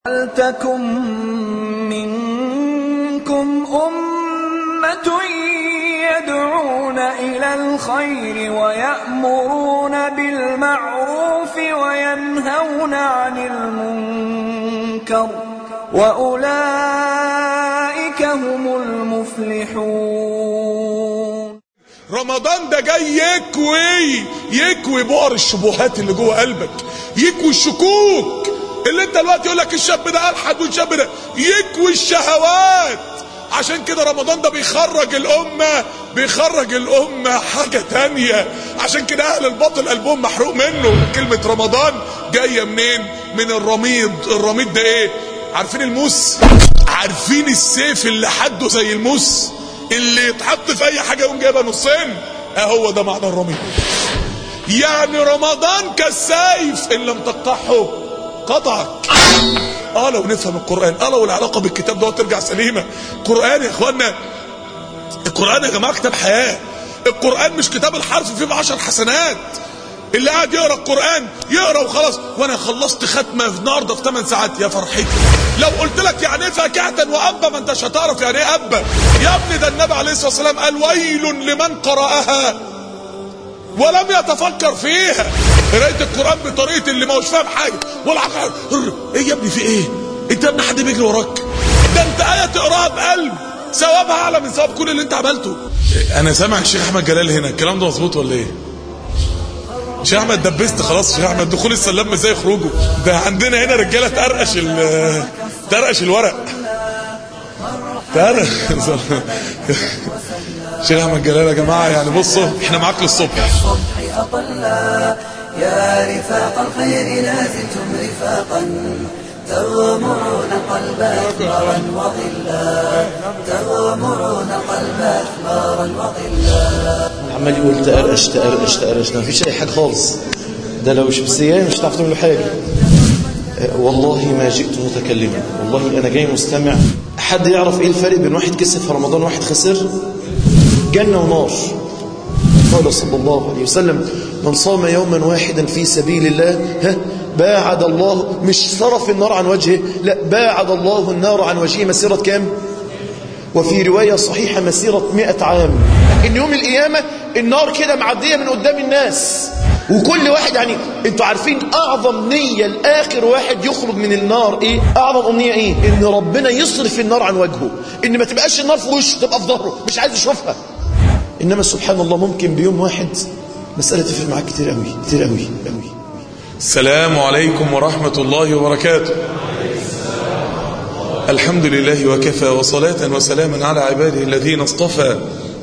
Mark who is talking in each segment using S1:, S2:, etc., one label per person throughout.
S1: وَلْتَكُن مِّنكُمْ أُمَّةٌ يَدْعُونَ إِلَى الْخَيْرِ وَيَأْمُرُونَ بِالْمَعْرُوفِ وَيَنْهَوْنَ عَنِ الْمُنكَرِ ۚ وَأُولَٰئِكَ هُمُ الْمُفْلِحُونَ
S2: رمضان ده جاي يكوي يكوي بؤر الشبهات اللي جوه قلبك يكوي الشكوك اللي انت دلوقتي يقول لك الشاب ده الحد والشاب ده يكوي الشهوات عشان كده رمضان ده بيخرج الأمة بيخرج الأمة حاجة تانية عشان كده أهل الباطل قلبهم محروق منه كلمة رمضان جاية منين من الرميد الرميد ده ايه عارفين الموس عارفين السيف اللي حده زي الموس اللي يتحط في اي حاجة يقوم جايبها نصين اهو ده معنى الرميد يعني رمضان كالسيف ان لم تقطعه قطعك اه لو نفهم القرآن اه لو العلاقة بالكتاب ده ترجع سليمة القرآن يا اخوانا القرآن يا جماعة كتاب حياة القرآن مش كتاب الحرف فيه بعشر حسنات اللي قاعد يقرا القرآن يقرا وخلاص وانا خلصت ختمة في النهارده في 8 ساعات يا فرحتي لو قلت لك يعني ايه فاكهة وأبا ما انتش هتعرف يعني ايه أبا يا ابني ده النبي عليه الصلاة والسلام قال ويل لمن قرأها ولم يتفكر فيها قرايه القران بطريقه اللي ما هوش فاهم حاجه ولا عارف ايه يا ابني في ايه انت يا ابني حد بيجري وراك ده انت ايه تقراها بقلب ثوابها اعلى من ثواب كل اللي انت عملته انا سامع الشيخ احمد جلال هنا الكلام ده مظبوط ولا ايه شيخ احمد دبست خلاص شيخ احمد دخول السلام مش زي خروجه ده عندنا هنا رجاله ترقش ال ترقش الورق ترقش شيخ احمد جلال يا جماعه يعني بصوا احنا معاك للصبح
S3: الصبح أطلا يا رفاق الخير لا زلتم رفاقا تغمرون القلب أثمارا وظلا تغمرون القلب أثمارا وظلا
S4: عمال يقول تقرقش تقرقش تقرقش ما فيش اي حاجه خالص ده لو شمسيان مش هتعرف تعملوا حاجه أه، والله ما جئت متكلما والله انا جاي مستمع حد يعرف ايه الفرق بين واحد كسب في رمضان وواحد خسر جنه ونار قال صلى الله عليه وسلم من صام يوما واحدا في سبيل الله ها باعد الله مش صرف النار عن وجهه لا باعد الله النار عن وجهه مسيرة كام وفي رواية صحيحة مسيرة مئة عام إن يوم القيامة النار كده معدية من قدام الناس وكل واحد يعني انتوا عارفين أعظم نية لآخر واحد يخرج من النار إيه أعظم أمنية إيه إن ربنا يصرف النار عن وجهه إن ما تبقاش النار في وشه تبقى في ظهره مش عايز يشوفها إنما سبحان الله ممكن بيوم واحد مسألة تفرق معاك كتير قوي كتير قوي قوي
S2: السلام عليكم ورحمة الله وبركاته الحمد لله وكفى وصلاة وسلاما على عباده الذين اصطفى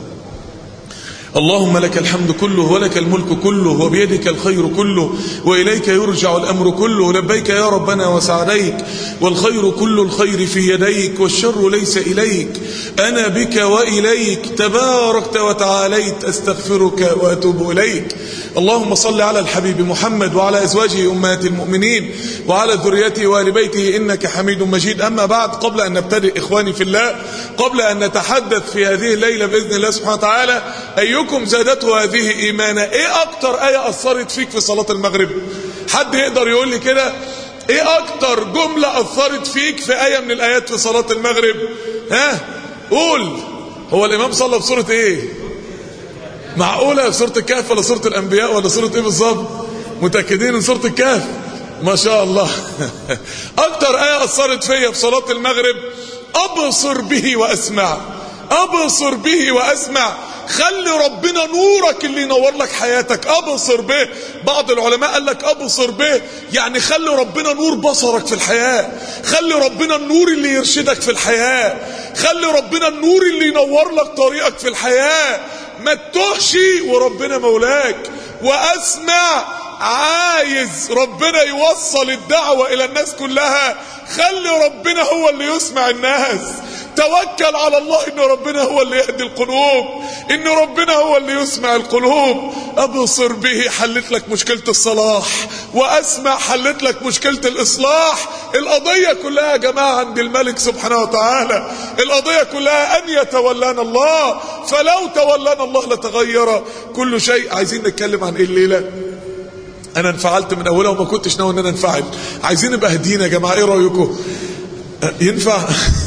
S2: اللهم لك الحمد كله ولك الملك كله وبيدك الخير كله وإليك يرجع الأمر كله لبيك يا ربنا وسعديك والخير كل الخير في يديك والشر ليس إليك أنا بك وإليك تباركت وتعاليت أستغفرك وأتوب إليك اللهم صل على الحبيب محمد وعلى أزواجه أمهات المؤمنين وعلى ذريته وآل بيته إنك حميد مجيد أما بعد قبل أن نبتدئ إخواني في الله قبل أن نتحدث في هذه الليلة بإذن الله سبحانه وتعالى أيكم زادته هذه إيمانا إيه أكتر آية أثرت فيك في صلاة المغرب حد يقدر يقول لي كده إيه أكتر جملة أثرت فيك في آية من الآيات في صلاة المغرب ها قول هو الإمام صلى بسورة إيه معقولة سورة الكهف ولا سورة الأنبياء ولا سورة إيه بالظبط متأكدين من سورة الكهف ما شاء الله أكتر آية أثرت فيا في صلاة المغرب أبصر به وأسمع أبصر به وأسمع خلي ربنا نورك اللي ينور لك حياتك أبصر به بعض العلماء قال لك أبصر به يعني خلي ربنا نور بصرك في الحياة خلي ربنا النور اللي يرشدك في الحياة خلي ربنا النور اللي ينور لك طريقك في الحياة ما تتوهش وربنا مولاك واسمع عايز ربنا يوصل الدعوة الى الناس كلها خلي ربنا هو اللي يسمع الناس توكل على الله ان ربنا هو اللي يهدي القلوب ان ربنا هو اللي يسمع القلوب ابصر به حلت لك مشكلة الصلاح واسمع حلت لك مشكلة الاصلاح القضية كلها يا جماعة عند الملك سبحانه وتعالى القضية كلها ان يتولانا الله فلو تولانا الله لتغير كل شيء عايزين نتكلم عن ايه الليلة انا انفعلت من اولها وما كنتش ناوي ان انا انفعل عايزين نبقى هدينا يا جماعه ايه رايكم أه، ينفع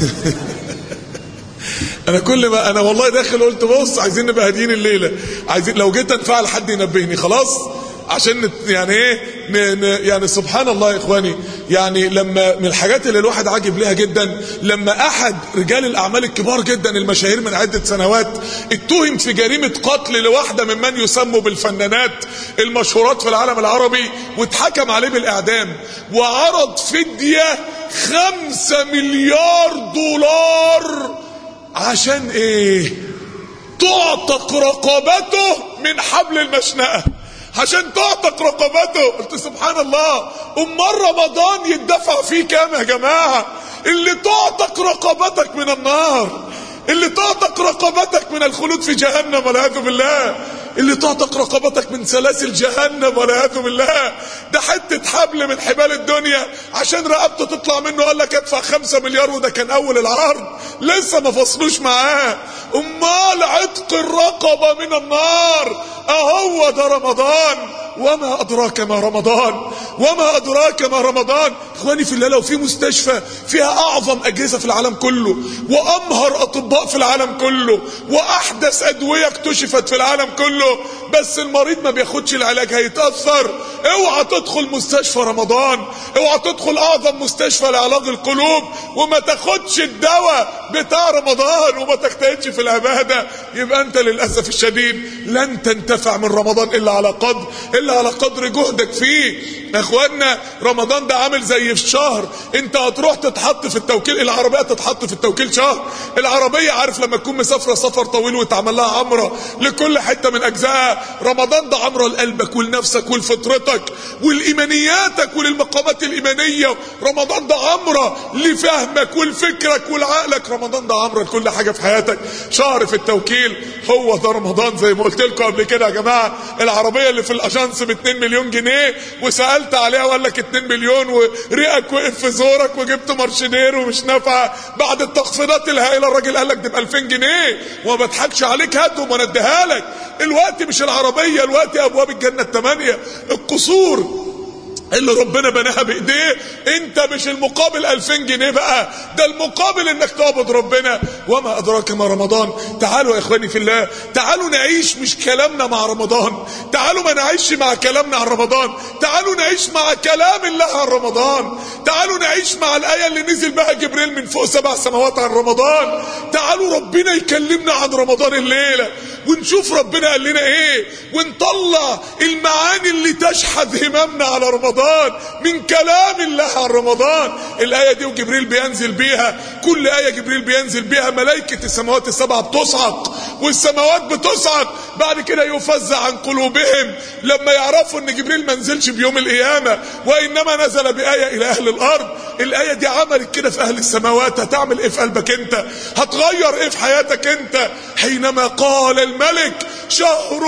S2: انا كل ما انا والله داخل قلت بص عايزين نبقى هاديين الليله عايزين لو جيت انفعل حد ينبهني خلاص عشان نت يعني ايه ن ن يعني سبحان الله يا اخواني يعني لما من الحاجات اللي الواحد عاجب ليها جدا لما احد رجال الاعمال الكبار جدا المشاهير من عده سنوات اتهم في جريمه قتل لواحده ممن يسموا بالفنانات المشهورات في العالم العربي واتحكم عليه بالاعدام وعرض فديه خمسة مليار دولار عشان ايه تعتق رقبته من حبل المشنقة عشان تعتق رقبته قلت سبحان الله امال رمضان يدفع فيه كام يا جماعة اللي تعتق رقبتك من النار اللي تعتق رقبتك من الخلود في جهنم والعياذ بالله اللي تعتق رقبتك من سلاسل جهنم والعياذ بالله ده حته حبل من حبال الدنيا عشان رقبته تطلع منه قال لك ادفع خمسة مليار وده كان اول العرض لسه ما فصلوش معاه امال عتق الرقبه من النار اهو ده رمضان وما أدراك ما رمضان وما أدراك ما رمضان إخواني في الله لو في مستشفى فيها أعظم أجهزة في العالم كله وأمهر أطباء في العالم كله وأحدث أدوية اكتشفت في العالم كله بس المريض ما بياخدش العلاج هيتأثر اوعى تدخل مستشفى رمضان اوعى تدخل أعظم مستشفى لعلاج القلوب وما تاخدش الدواء بتاع رمضان وما تجتهدش في العبادة يبقى أنت للأسف الشديد لن تنتفع من رمضان إلا على قدر إلا على قدر جهدك فيه يا اخوانا رمضان ده عامل زي الشهر انت هتروح تتحط في التوكيل العربية تتحط في التوكيل شهر العربية عارف لما تكون مسافرة سفر طويل وتعمل لها عمرة لكل حتة من اجزائها رمضان ده عمرة لقلبك ولنفسك ولفطرتك ولإيمانياتك وللمقامات الإيمانية رمضان ده عمرة لفهمك ولفكرك ولعقلك رمضان ده عمرة لكل حاجة في حياتك شهر في التوكيل هو ده رمضان زي ما قلت لكم قبل كده يا جماعة العربية اللي في الأجانس ب 2 مليون جنيه وسألت عليها وقال لك 2 مليون وريقك وقف في زورك وجبت مارشدير ومش نافعة بعد التخفيضات الهائلة الراجل قال لك دي ب 2000 جنيه وما بضحكش عليك هاتهم وانا اديها لك الوقت مش العربية الوقت أبواب الجنة الثمانية القصور اللي ربنا بناها بايديه انت مش المقابل 2000 جنيه بقى ده المقابل انك تعبد ربنا وما ادراك ما رمضان تعالوا يا اخواني في الله تعالوا نعيش مش كلامنا مع رمضان تعالوا ما نعيش مع كلامنا عن رمضان تعالوا نعيش مع كلام الله عن رمضان تعالوا نعيش مع الايه اللي نزل بها جبريل من فوق سبع سماوات عن رمضان تعالوا ربنا يكلمنا عن رمضان الليله ونشوف ربنا قال لنا ايه ونطلع المعاني اللي تشحذ هممنا على رمضان من كلام الله عن رمضان الآية دي وجبريل بينزل بيها كل آية جبريل بينزل بيها ملائكة السماوات السبعة بتصعق والسماوات بتصعق بعد كده يفزع عن قلوبهم لما يعرفوا ان جبريل ما نزلش بيوم القيامة وانما نزل بآية الى اهل الارض الآية دي عملت كده في اهل السماوات هتعمل ايه في قلبك انت هتغير ايه في حياتك انت حينما قال الملك شهر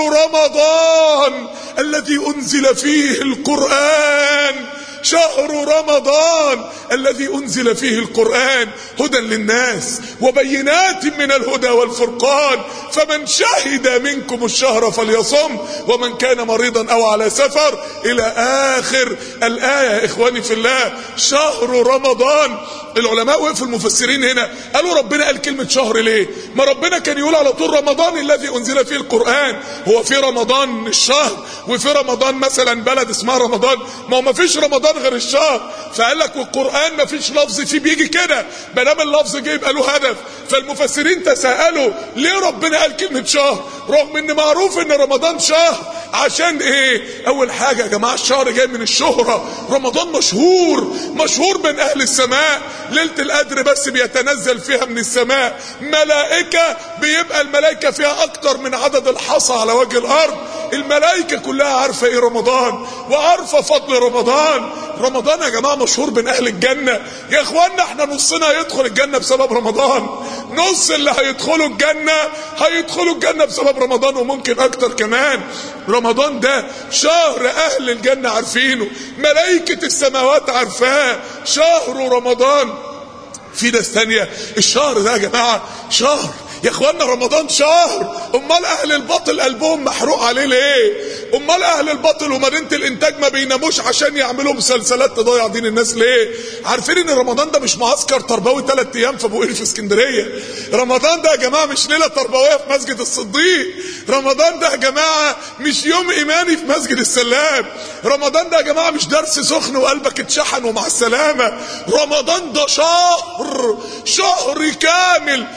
S2: رمضان الذي انزل فيه القرآن شهر رمضان الذي انزل فيه القرآن هدى للناس وبينات من الهدى والفرقان فمن شهد منكم الشهر فليصم ومن كان مريضا او على سفر الى اخر الايه اخواني في الله شهر رمضان العلماء وقفوا المفسرين هنا قالوا ربنا قال كلمه شهر ليه ما ربنا كان يقول على طول رمضان الذي انزل فيه القران هو في رمضان الشهر وفي رمضان مثلا بلد اسمها رمضان ما هو ما فيش رمضان غير الشهر فقال لك والقران ما فيش لفظ فيه بيجي كده ما دام اللفظ جه يبقى له هدف فالمفسرين تساءلوا ليه ربنا قال كلمه شهر رغم ان معروف ان رمضان شهر عشان ايه اول حاجه يا جماعه الشهر جاي من الشهره رمضان مشهور مشهور من اهل السماء ليله القدر بس بيتنزل فيها من السماء ملائكه بيبقى الملائكه فيها اكتر من عدد الحصى على وجه الارض الملائكه كلها عارفه ايه رمضان وعارفه فضل رمضان رمضان يا جماعه مشهور بين اهل الجنه يا اخوانا احنا نصنا هيدخل الجنه بسبب رمضان نص اللي هيدخلوا الجنه هيدخلوا الجنه بسبب رمضان وممكن اكتر كمان رمضان ده شهر اهل الجنه عارفينه ملائكه السماوات عارفاه شهر رمضان في ناس تانية الشهر ده يا جماعه شهر يا اخوانا رمضان شهر امال اهل الباطل قلبهم محروق عليه ليه امال اهل الباطل ومدينه الانتاج ما بيناموش عشان يعملوا مسلسلات تضيع دين الناس ليه عارفين ان رمضان ده مش معسكر تربوي ثلاث ايام في ابو قير في اسكندريه رمضان ده يا جماعه مش ليله تربويه في مسجد الصديق رمضان ده يا جماعه مش يوم ايماني في مسجد السلام رمضان ده يا جماعه مش درس سخن وقلبك اتشحن ومع السلامه رمضان ده شهر شهر كامل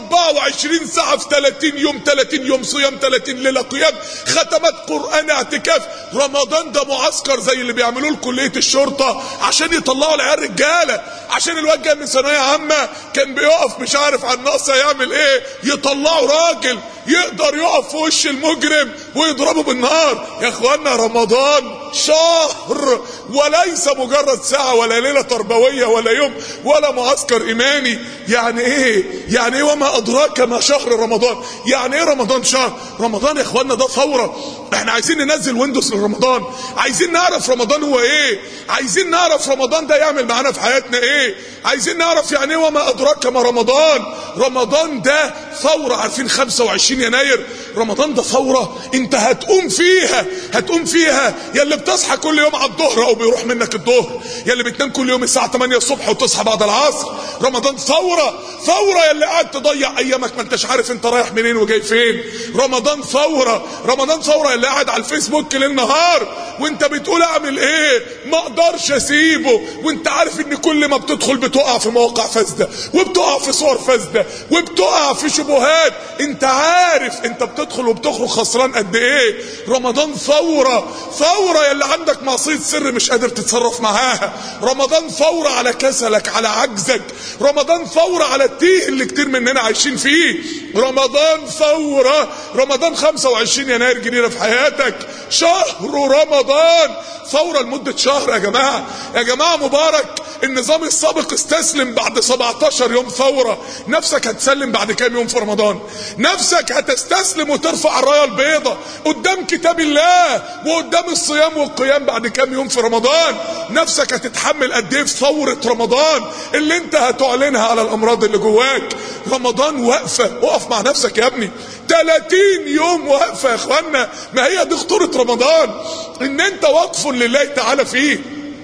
S2: 24 ساعة في 30 يوم 30 يوم صيام 30 ليلة قيام ختمات قرآن اعتكاف رمضان ده معسكر زي اللي بيعملوه لكلية الشرطة عشان يطلعوا العيال رجالة عشان الواد جاي من ثانوية عامة كان بيقف مش عارف على النقص هيعمل ايه يطلعوا راجل يقدر يقف في وش المجرم ويضربه بالنار يا اخوانا رمضان شهر وليس مجرد ساعة ولا ليلة تربوية ولا يوم ولا معسكر ايماني يعني ايه يعني ايه وما ادراك ما شهر رمضان يعني ايه رمضان شهر رمضان يا اخوانا ده ثورة احنا عايزين ننزل ويندوز لرمضان عايزين نعرف رمضان هو ايه عايزين نعرف رمضان ده يعمل معانا في حياتنا ايه عايزين نعرف يعني ايه وما ادراك ما رمضان رمضان ده ثورة عارفين 25 يناير رمضان ده ثورة انت هتقوم فيها هتقوم فيها يا اللي بتصحى كل يوم على الظهر او بيروح منك الظهر يا اللي بتنام كل يوم الساعة 8 الصبح وتصحى بعد العصر رمضان ثورة ثورة يا اللي قاعد تضيع ايامك ما انتش عارف انت رايح منين وجاي فين رمضان ثورة رمضان ثورة يا اللي قاعد على الفيسبوك ليل نهار وانت بتقول اعمل ايه ما اقدرش اسيبه وانت عارف ان كل ما بتدخل بتقع في مواقع فاسدة وبتقع في صور فاسدة وبتقع في شبهات انت عارف انت بتدخل وبتخرج خسران قد ايه رمضان ثورة ثورة يا اللي عندك معصية سر مش قادر تتصرف معاها رمضان ثورة على كسلك على عجزك رمضان ثورة على التيه اللي كتير مننا عايشين فيه رمضان ثورة رمضان 25 يناير جديدة في حياتك شهر رمضان ثورة لمدة شهر يا جماعة يا جماعة مبارك النظام السابق استسلم بعد 17 يوم ثورة نفسك هتسلم بعد كام يوم في رمضان نفسك هتستسلم وترفع الراية البيضة قدام كتاب الله وقدام الصيام والقيام بعد كام يوم في رمضان نفسك هتتحمل قد ايه في ثورة رمضان اللي انت هتعلنها على الامراض اللي جواك رمضان وقفة وقف مع نفسك يا ابني 30 يوم وقفة يا اخوانا ما هي دي خطورة رمضان ان انت وقف لله تعالى فيه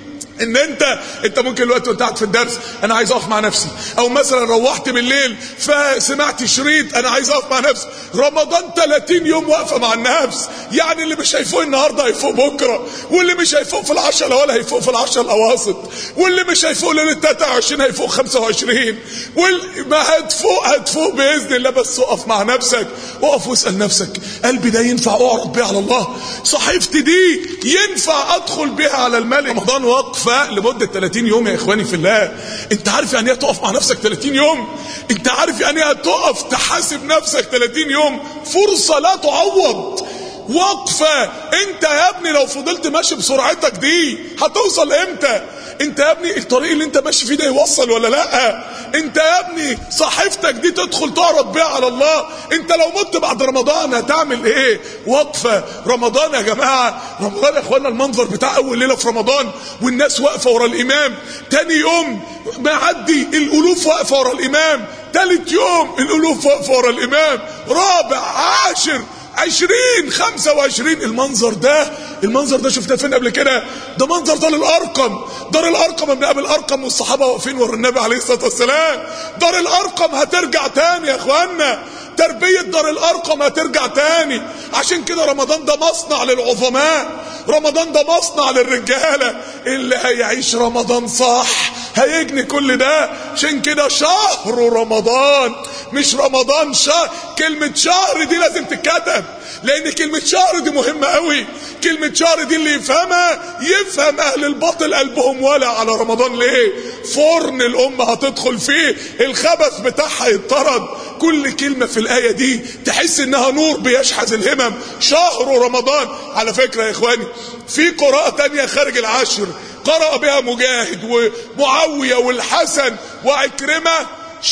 S2: ان انت انت ممكن الوقت وانت قاعد في الدرس انا عايز اقف مع نفسي او مثلا روحت بالليل فسمعت شريط انا عايز اقف مع نفسي رمضان 30 يوم واقفه مع النفس يعني اللي مش هيفوق النهارده هيفوق بكره واللي مش هيفوق في العشر الاول هيفوق في العشر الاواسط واللي مش هيفوق ليله 23 هيفوق 25 وما هتفوق هتفوق باذن الله بس اقف مع نفسك اقف واسال نفسك قلبي ده ينفع اعرض بيه على الله صحيفتي دي ينفع ادخل بيها على الملك رمضان وقف وقفة لمدة 30 يوم يا اخواني في الله انت عارف يعني ايه تقف مع نفسك 30 يوم انت عارف يعني ايه تقف تحاسب نفسك 30 يوم فرصة لا تعوض وقفة انت يا ابني لو فضلت ماشي بسرعتك دي هتوصل امتى انت يا ابني الطريق اللي انت ماشي فيه ده يوصل ولا لا انت يا ابني صحيفتك دي تدخل تعرض بيها على الله انت لو مت بعد رمضان هتعمل ايه وقفة رمضان يا جماعة رمضان يا اخوانا المنظر بتاع اول ليلة في رمضان والناس واقفة ورا الامام تاني يوم معدي الالوف واقفة ورا الامام تالت يوم الالوف واقفة ورا الامام رابع عاشر عشرين خمسة وعشرين المنظر ده المنظر ده شفناه فين قبل كده ده منظر دار الارقم دار الارقم ابن ابي الارقم والصحابه واقفين ورا النبي عليه الصلاه والسلام دار الارقم هترجع تاني يا اخوانا تربية دار الارقم هترجع تاني عشان كده رمضان ده مصنع للعظماء رمضان ده مصنع للرجالة اللي هيعيش رمضان صح هيجني كل ده عشان كده شهر رمضان مش رمضان شهر كلمة شهر دي لازم تتكتب لان كلمة شهر دي مهمة قوي كلمة شهر دي اللي يفهمها يفهم اهل الباطل قلبهم ولا على رمضان ليه فرن الامة هتدخل فيه الخبث بتاعها يطرد كل كلمة في الآية دي تحس انها نور بيشحذ الهمم شهر رمضان على فكرة يا اخواني في قراءة تانية خارج العشر قرأ بها مجاهد ومعاوية والحسن وعكرمة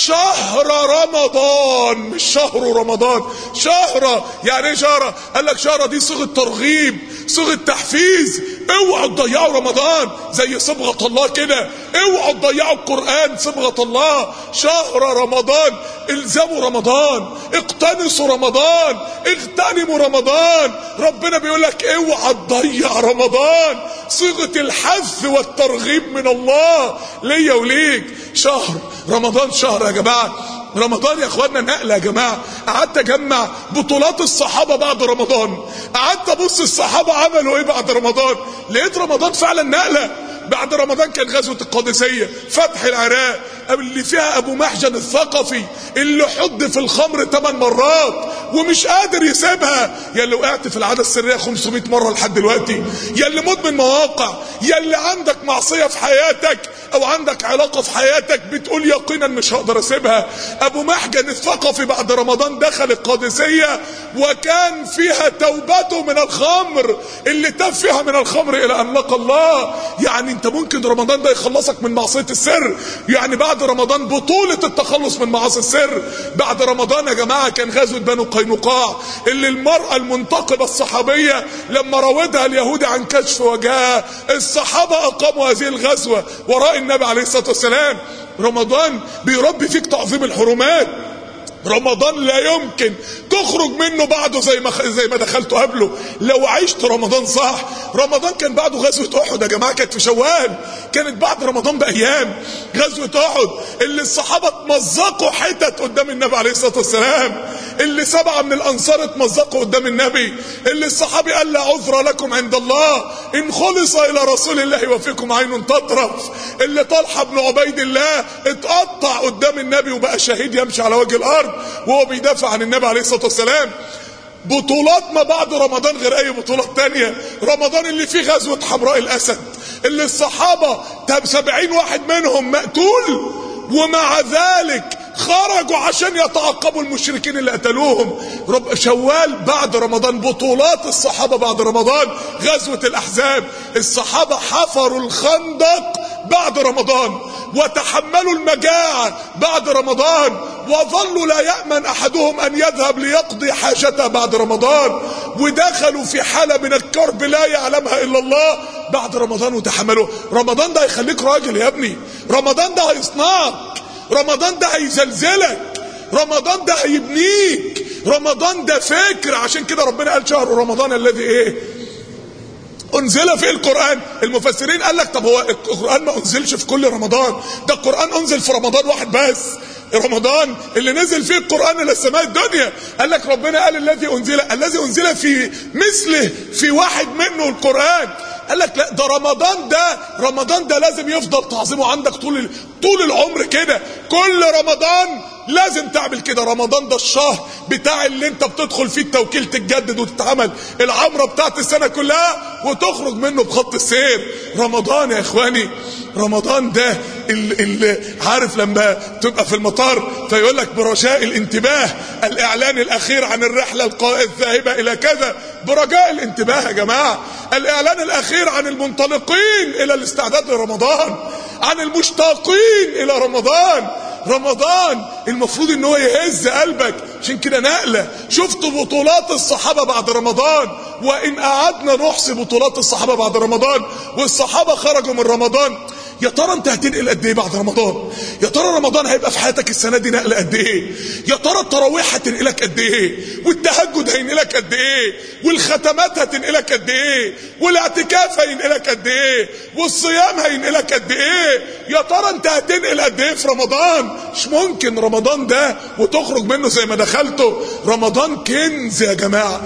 S2: شهر رمضان مش شهر رمضان شهر يعني ايه شهر قال لك شهر دي صيغه ترغيب صيغه تحفيز اوعوا تضيعوا رمضان زي صبغة الله كده اوعوا تضيعوا القرآن صبغة الله شهر رمضان الزموا رمضان اقتنصوا رمضان اغتنموا رمضان ربنا بيقول لك اوعى تضيع رمضان صيغة الحث والترغيب من الله ليا وليك شهر رمضان شهر يا جماعة رمضان يا اخوانا نقلة يا جماعة قعدت اجمع بطولات الصحابة بعد رمضان قعدت ابص الصحابة عملوا ايه بعد رمضان لقيت رمضان فعلا نقلة بعد رمضان كان غزوة القادسية فتح العراق اللي فيها ابو محجن الثقفي اللي حد في الخمر 8 مرات ومش قادر يسيبها يا اللي وقعت في العادة السرية 500 مرة لحد دلوقتي يا اللي مدمن مواقع يا اللي عندك معصية في حياتك او عندك علاقة في حياتك بتقول يقينا مش هقدر اسيبها ابو محجن الثقفي بعد رمضان دخل القادسية وكان فيها توبته من الخمر اللي تاب فيها من الخمر الى ان لقى الله يعني انت ممكن رمضان ده يخلصك من معصية السر يعني بعد رمضان بطولة التخلص من معاصي السر بعد رمضان يا جماعة كان غزوة بنو قينقاع اللي المرأة المنتقبة الصحابية لما راودها اليهود عن كشف وجهها الصحابة اقاموا هذه الغزوة وراء النبي عليه الصلاة والسلام رمضان بيربي فيك تعظيم الحرمات رمضان لا يمكن تخرج منه بعده زي ما زي ما دخلته قبله لو عشت رمضان صح رمضان كان بعده غزوه احد يا جماعه كانت في شوال كانت بعد رمضان بايام غزوه احد اللي الصحابه اتمزقوا حتت قدام النبي عليه الصلاه والسلام اللي سبعه من الانصار اتمزقوا قدام النبي اللي الصحابي قال لا عذر لكم عند الله ان خلص الى رسول الله وفيكم عين تطرف اللي طلحه بن عبيد الله اتقطع قدام النبي وبقى شهيد يمشي على وجه الارض وهو بيدافع عن النبي عليه الصلاه والسلام بطولات ما بعد رمضان غير اي بطولات تانية رمضان اللي فيه غزوة حمراء الاسد اللي الصحابة تاب سبعين واحد منهم مقتول ومع ذلك خرجوا عشان يتعقبوا المشركين اللي قتلوهم رب شوال بعد رمضان بطولات الصحابة بعد رمضان غزوة الأحزاب الصحابة حفروا الخندق بعد رمضان وتحملوا المجاعة بعد رمضان وظلوا لا يأمن أحدهم أن يذهب ليقضي حاجته بعد رمضان ودخلوا في حالة من الكرب لا يعلمها إلا الله بعد رمضان وتحملوا رمضان ده هيخليك راجل يا ابني رمضان ده هيصنعك رمضان ده هيزلزلك رمضان ده هيبنيك رمضان ده فكر عشان كده ربنا قال شهر رمضان الذي ايه انزل في القرآن المفسرين قال لك طب هو القرآن ما انزلش في كل رمضان ده القرآن انزل في رمضان واحد بس رمضان اللي نزل فيه القرآن الى السماء الدنيا قال لك ربنا قال الذي انزل الذي انزل في مثله في واحد منه القرآن قال لك لا ده رمضان ده رمضان ده لازم يفضل تعظيمه عندك طول طول العمر كده كل رمضان لازم تعمل كده رمضان ده الشهر بتاع اللي انت بتدخل فيه التوكيل تتجدد وتتعمل العمرة بتاعت السنة كلها وتخرج منه بخط السير رمضان يا اخواني رمضان ده اللي عارف لما تبقى في المطار فيقول لك برجاء الانتباه الاعلان الاخير عن الرحلة الذاهبة الى كذا برجاء الانتباه يا جماعة الاعلان الاخير عن المنطلقين الى الاستعداد لرمضان عن المشتاقين الى رمضان رمضان المفروض ان هو يهز قلبك عشان كده نقله شفت بطولات الصحابه بعد رمضان وان قعدنا نحصي بطولات الصحابه بعد رمضان والصحابه خرجوا من رمضان يا ترى انت هتنقل قد ايه بعد رمضان يا ترى رمضان هيبقى في حياتك السنه دي نقله قد ايه يا ترى التراويح هتنقلك قد ايه والتهجد هينقلك قد ايه والختمات هتنقلك قد ايه والاعتكاف هينقلك قد ايه والصيام هينقلك قد ايه يا ترى انت هتنقل قد ايه في رمضان مش ممكن رمضان ده وتخرج منه زي ما دخلته رمضان كنز يا جماعه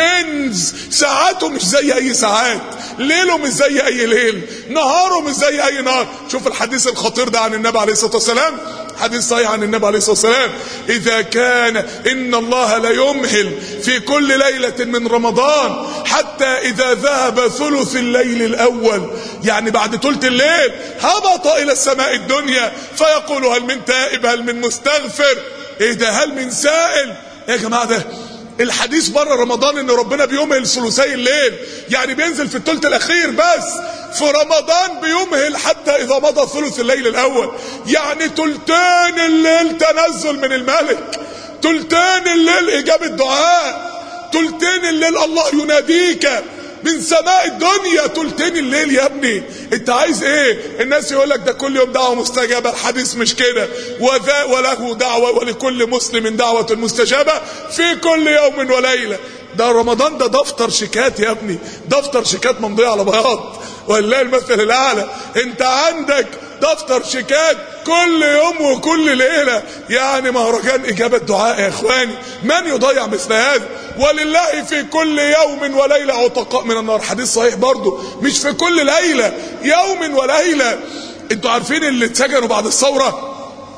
S2: كنز ساعاته مش زي اي ساعات ليله مش زي اي ليل نهاره مش زي اي نهار شوف الحديث الخطير ده عن النبي عليه الصلاه والسلام حديث صحيح عن النبي عليه الصلاه والسلام اذا كان ان الله لا يمهل في كل ليله من رمضان حتى اذا ذهب ثلث الليل الاول يعني بعد ثلث الليل هبط الى السماء الدنيا فيقول هل من تائب هل من مستغفر ايه ده هل من سائل يا جماعه ده الحديث بره رمضان ان ربنا بيمهل ثلثي الليل يعني بينزل في الثلث الاخير بس في رمضان بيمهل حتى اذا مضى ثلث الليل الاول يعني تلتين الليل تنزل من الملك تلتين الليل اجابة دعاء تلتين الليل الله يناديك من سماء الدنيا تلتين الليل يا ابني انت عايز ايه الناس يقول لك ده كل يوم دعوه مستجابه الحديث مش كده وذا وله دعوه ولكل مسلم دعوه مستجابه في كل يوم وليله ده رمضان ده دفتر شيكات يا ابني دفتر شيكات ممضيه على بياض ولله المثل الاعلى انت عندك دفتر شيكات كل يوم وكل ليله يعني مهرجان اجابه دعاء يا اخواني من يضيع مثل هذا ولله في كل يوم وليله عتقاء من النار حديث صحيح برضه مش في كل ليله يوم وليله انتوا عارفين اللي اتسجنوا بعد الثوره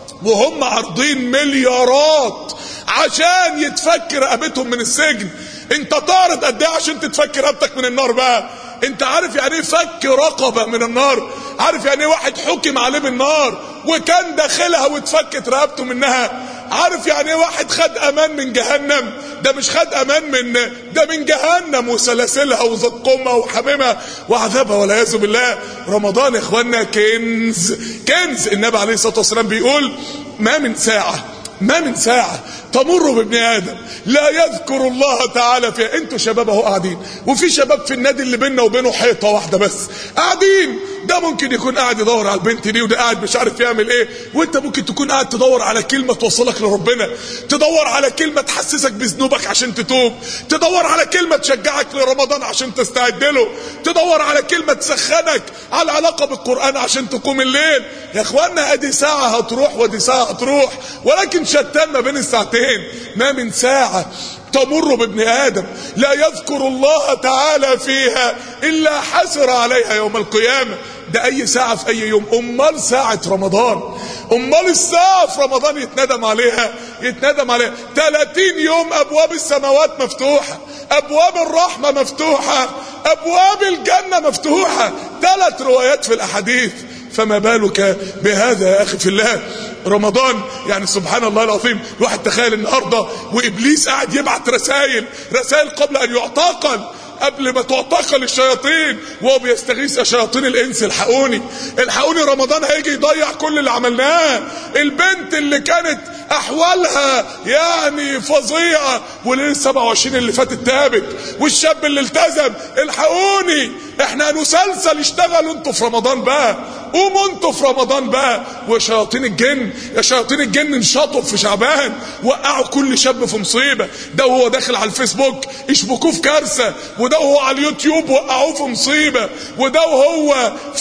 S2: وهم عارضين مليارات عشان يتفك رقبتهم من السجن انت تعرض قد ايه عشان تتفك رقبتك من النار بقى انت عارف يعني ايه فك رقبه من النار عارف يعني ايه واحد حكم عليه بالنار وكان داخلها واتفكت رقبته منها عارف يعني ايه واحد خد امان من جهنم ده مش خد امان من ده من جهنم وسلاسلها وزقومها وحميمها وعذابها والعياذ بالله رمضان يا اخوانا كنز كنز النبي عليه الصلاه والسلام بيقول ما من ساعه ما من ساعة تمر بابن آدم لا يذكر الله تعالى فيها انتوا شباب اهو قاعدين وفي شباب في النادي اللي بيننا وبينه حيطة واحدة بس قاعدين ده ممكن يكون قاعد يدور على البنت دي وده قاعد مش عارف يعمل ايه وانت ممكن تكون قاعد تدور على كلمة توصلك لربنا تدور على كلمة تحسسك بذنوبك عشان تتوب تدور على كلمة تشجعك لرمضان عشان تستعد له تدور على كلمة تسخنك على العلاقة بالقرآن عشان تقوم الليل يا اخوانا ادي ساعة هتروح ودي ساعة هتروح ولكن شتان ما بين الساعتين ما من ساعة تمر بابن آدم لا يذكر الله تعالى فيها إلا حسر عليها يوم القيامة ده أي ساعة في أي يوم أمال ساعة رمضان أمال الساعة في رمضان يتندم عليها يتندم عليها 30 يوم أبواب السماوات مفتوحة أبواب الرحمة مفتوحة أبواب الجنة مفتوحة ثلاث روايات في الأحاديث فما بالك بهذا يا أخي في الله رمضان يعني سبحان الله العظيم الواحد تخيل النهاردة وإبليس قاعد يبعت رسائل رسائل قبل أن يعتقل قبل ما تعتقل الشياطين وهو بيستغيث شياطين الانس الحقوني الحقوني رمضان هيجي يضيع كل اللي عملناه البنت اللي كانت احوالها يعني فظيعه وليله 27 اللي فاتت تابت والشاب اللي التزم الحقوني احنا هنسلسل اشتغلوا انتوا في رمضان بقى قوموا انتوا في رمضان بقى وشياطين الجن يا شياطين الجن انشطوا في شعبان وقعوا كل شاب في مصيبه ده وهو داخل على الفيسبوك يشبكوه في كارثه وده وهو على اليوتيوب وقعوه في مصيبه وده وهو في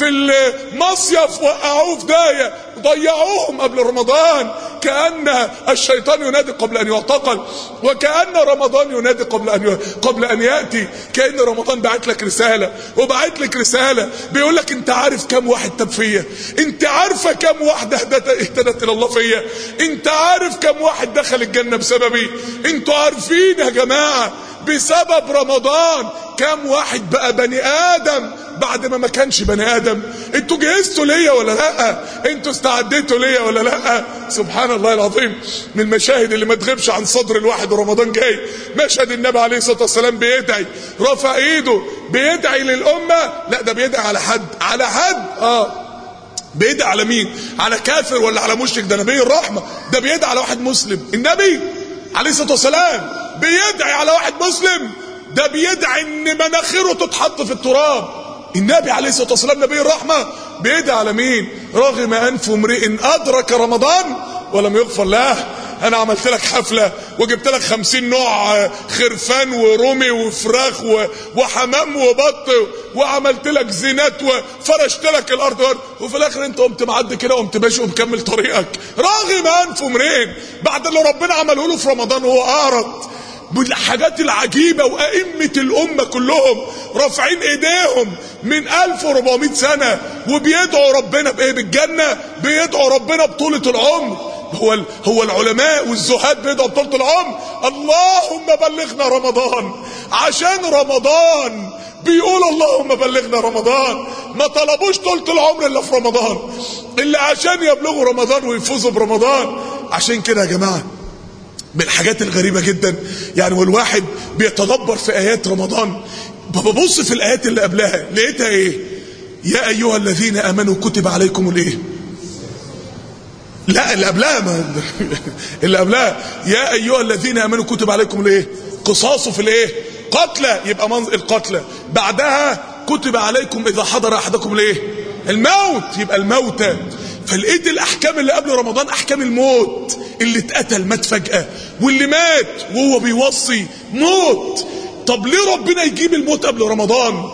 S2: المصيف وقعوه في دايه ضيعوهم قبل رمضان كأن الشيطان ينادي قبل أن يعتقل وكأن رمضان ينادي قبل أن ي... قبل أن يأتي كأن رمضان بعت لك رسالة وبعت لك رسالة بيقول لك أنت عارف كم واحد تاب فيا أنت عارفة كم واحدة اهتدت إلى الله فيا أنت عارف كم واحد دخل الجنة بسببي أنتوا عارفين يا جماعة بسبب رمضان كم واحد بقى بني آدم بعد ما ما كانش بني ادم انتوا جهزتوا ليا ولا لا انتوا استعديتوا ليا ولا لا سبحان الله العظيم من المشاهد اللي ما تغيبش عن صدر الواحد ورمضان جاي مشهد النبي عليه الصلاه والسلام بيدعي رفع ايده بيدعي للامه لا ده بيدعي على حد على حد اه بيدعي على مين على كافر ولا على مشرك ده نبي الرحمه ده بيدعي على واحد مسلم النبي عليه الصلاه والسلام بيدعي على واحد مسلم ده بيدعي ان مناخيره تتحط في التراب النبي عليه الصلاه والسلام نبي الرحمه بيدعي على مين رغم انف امرئ ادرك رمضان ولم يغفر له انا عملت لك حفله وجبت لك خمسين نوع خرفان ورومي وفراخ وحمام وبط وعملت لك زينات وفرشت لك الارض وفي الاخر انت قمت معدي كده وقمت ماشي ومكمل طريقك رغم انف امرئ بعد اللي ربنا عمله له في رمضان وهو اعرض بالحاجات العجيبة وأئمة الأمة كلهم رافعين إيديهم من 1400 سنة وبيدعوا ربنا بإيه بالجنة بيدعوا ربنا بطولة العمر هو هو العلماء والزهاد بيدعوا بطولة العمر اللهم بلغنا رمضان عشان رمضان بيقول اللهم بلغنا رمضان ما طلبوش طولة العمر الا في رمضان الا عشان يبلغوا رمضان ويفوزوا برمضان عشان كده يا جماعه من الحاجات الغريبة جدا يعني والواحد بيتدبر في آيات رمضان ببص في الآيات اللي قبلها لقيتها إيه يا أيها الذين آمنوا كتب عليكم الإيه لا اللي قبلها ما اللي قبلها يا أيها الذين آمنوا كتب عليكم الإيه قصاص في الإيه قتلى يبقى منظر القتلى بعدها كتب عليكم اذا حضر احدكم الايه الموت يبقى الموتى فلقيت الاحكام اللي قبل رمضان احكام الموت اللي اتقتل مات فجاه واللي مات وهو بيوصي موت طب ليه ربنا يجيب الموت قبل رمضان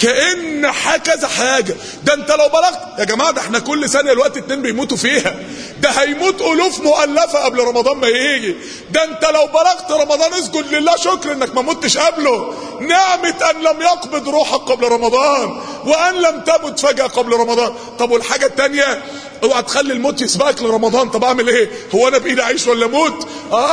S2: كأن كذا حاجة ده انت لو بلغت يا جماعة ده احنا كل سنة الوقت اتنين بيموتوا فيها ده هيموت ألوف مؤلفة قبل رمضان ما يجي ده انت لو بلغت رمضان اسجد لله شكر انك ما متش قبله نعمة ان لم يقبض روحك قبل رمضان وان لم تمت فجأة قبل رمضان طب والحاجة التانية اوعى تخلي الموت يسبقك لرمضان طب اعمل ايه هو انا بايدي اعيش ولا اموت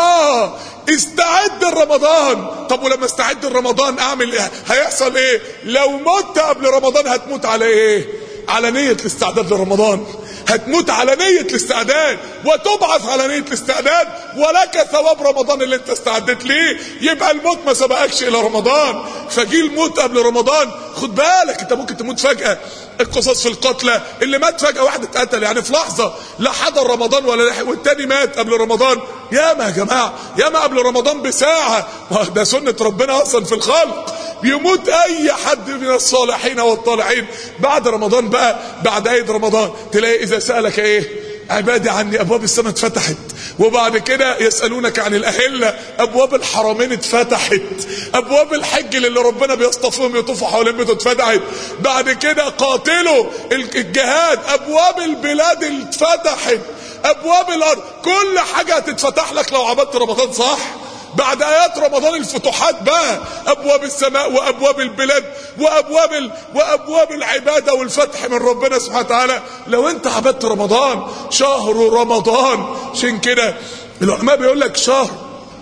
S2: اه استعد لرمضان طب ولما استعد لرمضان اعمل ايه هيحصل ايه لو مت قبل رمضان هتموت على ايه على نية الاستعداد لرمضان هتموت على نية الاستعداد وتبعث على نية الاستعداد ولك ثواب رمضان اللي انت استعدت ليه يبقى الموت ما سبقكش الى رمضان فجي الموت قبل رمضان خد بالك انت ممكن تموت فجأة القصص في القتلى اللي مات فجأة واحد اتقتل يعني في لحظة لا حضر رمضان ولا لحق والتاني مات قبل رمضان ياما يا جماعة ياما قبل رمضان بساعة ده سنة ربنا اصلا في الخلق بيموت اي حد من الصالحين والطالحين بعد رمضان بقى بعد عيد رمضان تلاقي اذا سألك ايه عبادي عني ابواب السماء اتفتحت وبعد كده يسألونك عن الاهلة ابواب الحرمين اتفتحت ابواب الحج اللي ربنا بيصطفيهم يطوفوا حوالين بيته اتفتحت بعد كده قاتلوا الجهاد ابواب البلاد اتفتحت ابواب الارض كل حاجة هتتفتح لك لو عبدت رمضان صح بعد ايات رمضان الفتوحات بقى ابواب السماء وابواب البلاد وابواب ال... وابواب العباده والفتح من ربنا سبحانه وتعالى لو انت عبدت رمضان شهر رمضان عشان كده العلماء بيقول لك شهر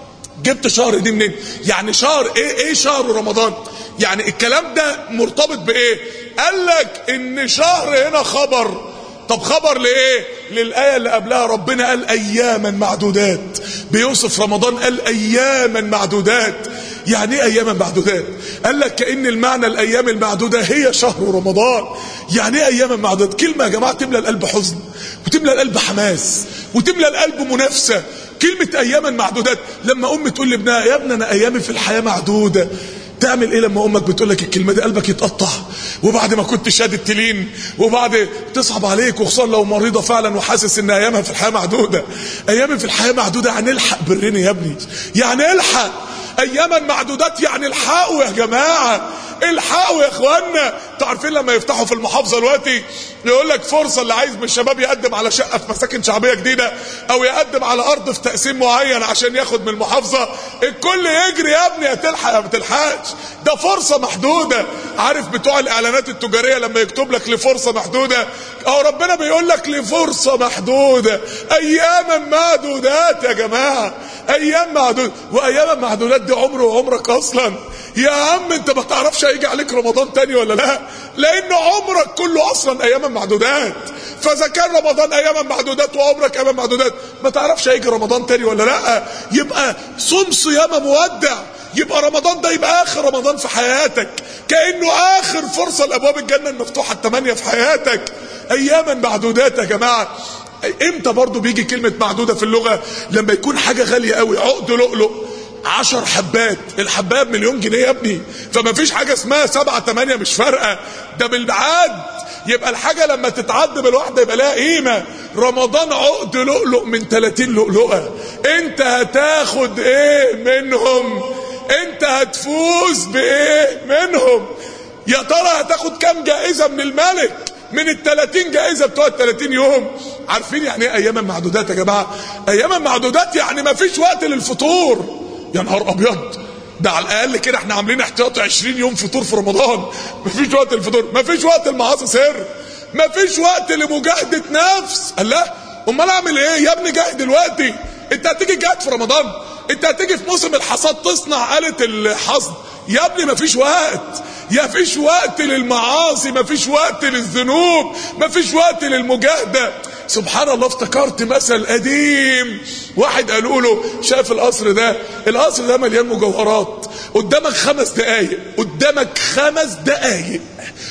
S2: جبت شهر دي منين يعني شهر ايه ايه شهر رمضان يعني الكلام ده مرتبط بايه قال لك ان شهر هنا خبر طب خبر لايه للآية اللي قبلها ربنا قال أياما معدودات بيوصف رمضان قال أياما معدودات يعني ايه أياما معدودات قال لك كأن المعنى الأيام المعدودة هي شهر رمضان يعني ايه أياما معدودات كلمة يا جماعة تملى القلب حزن وتملى القلب حماس وتملى القلب منافسة كلمة أياما معدودات لما أم تقول لابنها يا ابني أنا أيامي في الحياة معدودة تعمل ايه لما امك بتقول لك الكلمه دي قلبك يتقطع وبعد ما كنت شادد تلين وبعد تصعب عليك وخصوصا لو مريضه فعلا وحاسس ان ايامها في الحياه معدوده ايامي في الحياه معدوده يعني الحق برني يا ابني يعني الحق اياما معدودات يعني الحقوا يا جماعه الحقوا يا اخوانا انتوا عارفين لما يفتحوا في المحافظه دلوقتي يقول لك فرصه اللي عايز من الشباب يقدم على شقه في مساكن شعبيه جديده او يقدم على ارض في تقسيم معين عشان ياخد من المحافظه الكل يجري يا ابني يا تلحق يا ما تلحقش ده فرصه محدوده عارف بتوع الاعلانات التجاريه لما يكتب لك لفرصه محدوده او ربنا بيقول لك لفرصه محدوده اياما معدودات يا جماعه ايام معدودة وايام معدودات دي عمر وعمرك اصلا يا عم انت ما تعرفش هيجي عليك رمضان تاني ولا لا لان عمرك كله اصلا ايام معدودات فاذا كان رمضان ايام معدودات وعمرك ايام معدودات ما تعرفش هيجي رمضان تاني ولا لا يبقى صوم صيام مودع يبقى رمضان ده يبقى اخر رمضان في حياتك كانه اخر فرصه لابواب الجنه المفتوحه الثمانيه في حياتك اياما معدودات يا جماعه امتى برضو بيجي كلمة معدودة في اللغة لما يكون حاجة غالية قوي عقد لؤلؤ عشر حبات الحبايه بمليون جنيه يا ابني فما فيش حاجة اسمها سبعة تمانية مش فارقة ده بالعد يبقى الحاجة لما تتعد بالواحدة يبقى لها قيمة رمضان عقد لؤلؤ من 30 لؤلؤة انت هتاخد ايه منهم انت هتفوز بايه منهم يا ترى هتاخد كام جائزة من الملك من ال 30 جائزه بتوع ال 30 يوم عارفين يعني ايه اياما معدودات يا جماعه اياما معدودات يعني ما فيش وقت للفطور يا نهار ابيض ده على الاقل كده احنا عاملين احتياطي 20 يوم فطور في رمضان ما فيش وقت للفطور ما فيش وقت لمعاصي سر ما فيش وقت لمجاهده نفس الله امال اعمل ايه يا ابني جاهد دلوقتي انت هتيجي جاهد في رمضان انت هتيجي في موسم الحصاد تصنع آلة الحصد يا ابني مفيش وقت يا فيش وقت للمعاصي مفيش وقت للذنوب مفيش وقت للمجاهدة سبحان الله افتكرت مثل قديم واحد قالوا له شاف القصر ده القصر ده مليان مجوهرات قدامك خمس دقايق قدامك خمس دقايق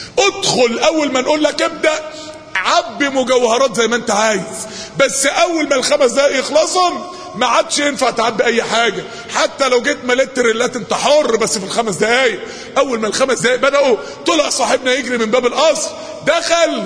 S2: ادخل اول ما نقول لك ابدأ عبي مجوهرات زي ما انت عايز بس اول ما الخمس دقايق يخلصهم ما عادش ينفع تعبي اي حاجه حتى لو جيت مليت تريلات انت حر بس في الخمس دقايق اول ما الخمس دقايق بداوا طلع صاحبنا يجري من باب القصر دخل